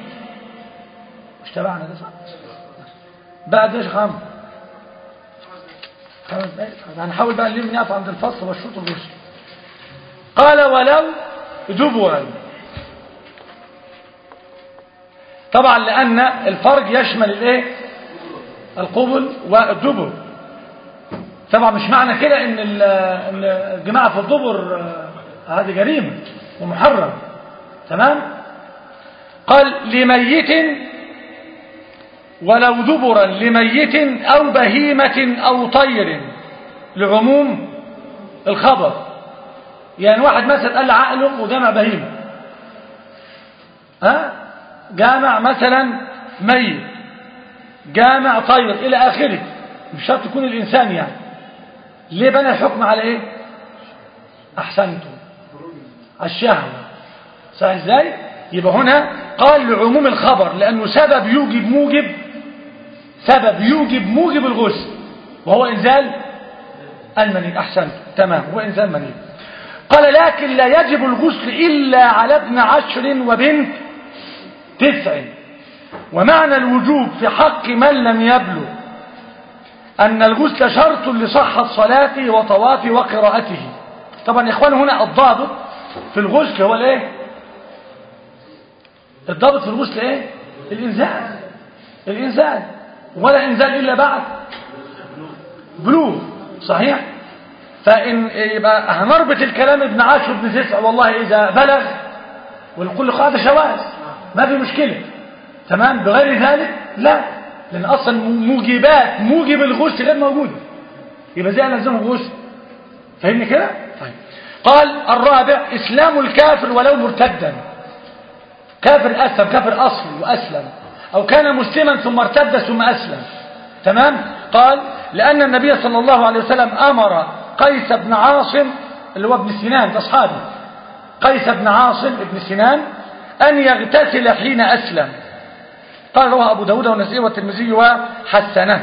مش تبعنا ده صح بعد ايش خام خمس دقايق هنحاول بقى نلم نقف عند الفصل والشوط الغسل قال ولو دبرا طبعا لأن الفرج يشمل الايه القبل والدبر طبعا مش معنى كده ان ال- إن الجماعة في الدبر آه، هذه جريمة ومحرم تمام قال لميت ولو دبرا لميت أو بهيمة أو طير لعموم الخبر يعني واحد مثلا قال عقله وجمع بهيمة ها جامع مثلا ميت جامع طير إلى آخره مش شرط يكون الإنسان يعني ليه بنى الحكم على إيه أحسنتم على الشهوة صح إزاي يبقى هنا قال لعموم الخبر لأنه سبب يوجب موجب سبب يوجب موجب الغسل وهو إنزال المني أحسنت تمام هو إنزال مني قال لكن لا يجب الغسل إلا على ابن عشر وبنت تسع ومعنى الوجوب في حق من لم يبلغ أن الغسل شرط لصحة صلاته وطوافه وقراءته طبعا يا إخوان هنا الضابط في الغسل هو الايه الضابط في الغسل ايه الإنزال الإنزال ولا إنزال إلا بعد بلوغ صحيح فإن يبقى هنربط الكلام ابن عاشر ابن تسع والله إذا بلغ ولكل قاعدة شواذ ما في مشكلة تمام بغير ذلك لا لأن أصلا موجبات موجب الغسل غير موجودة يبقى زي نلزمه غسل فهمني كده طيب قال الرابع إسلام الكافر ولو مرتدا كافر أسلم كافر أصل وأسلم أو كان مسلما ثم ارتد ثم أسلم تمام قال لأن النبي صلى الله عليه وسلم أمر قيس بن عاصم اللي هو ابن سنان ده أصحابه قيس بن عاصم ابن سنان أن يغتسل حين أسلم قال رواه أبو داود والنسائي والترمذي وحسنه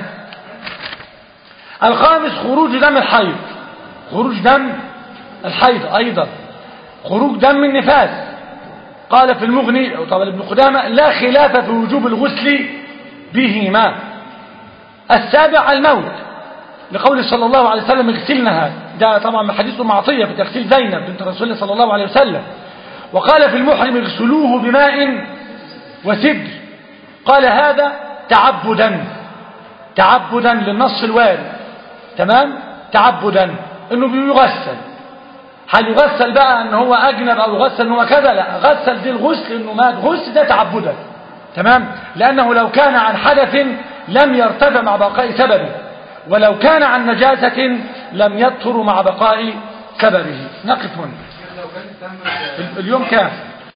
الخامس خروج دم الحيض خروج دم الحيض أيضا خروج دم النفاس قال في المغني أو طبعا ابن قدامة لا خلاف في وجوب الغسل بهما السابع الموت لقول صلى الله عليه وسلم اغسلنها ده طبعا من حديث معطية في تغسيل زينب بنت رسول الله صلى الله عليه وسلم وقال في المحرم اغسلوه بماء وسدر قال هذا تعبدا تعبدا للنص الوارد تمام تعبدا انه بيغسل هل يغسل بقى ان هو اجنب او يغسل ان هو كذا لا غسل دي الغسل انه مات غسل ده تعبدا تمام لانه لو كان عن حدث لم يرتفع مع بقاء سببه ولو كان عن نجاسة لم يطهر مع بقاء سببه نقف هنا لو كان استعمل اليوم كام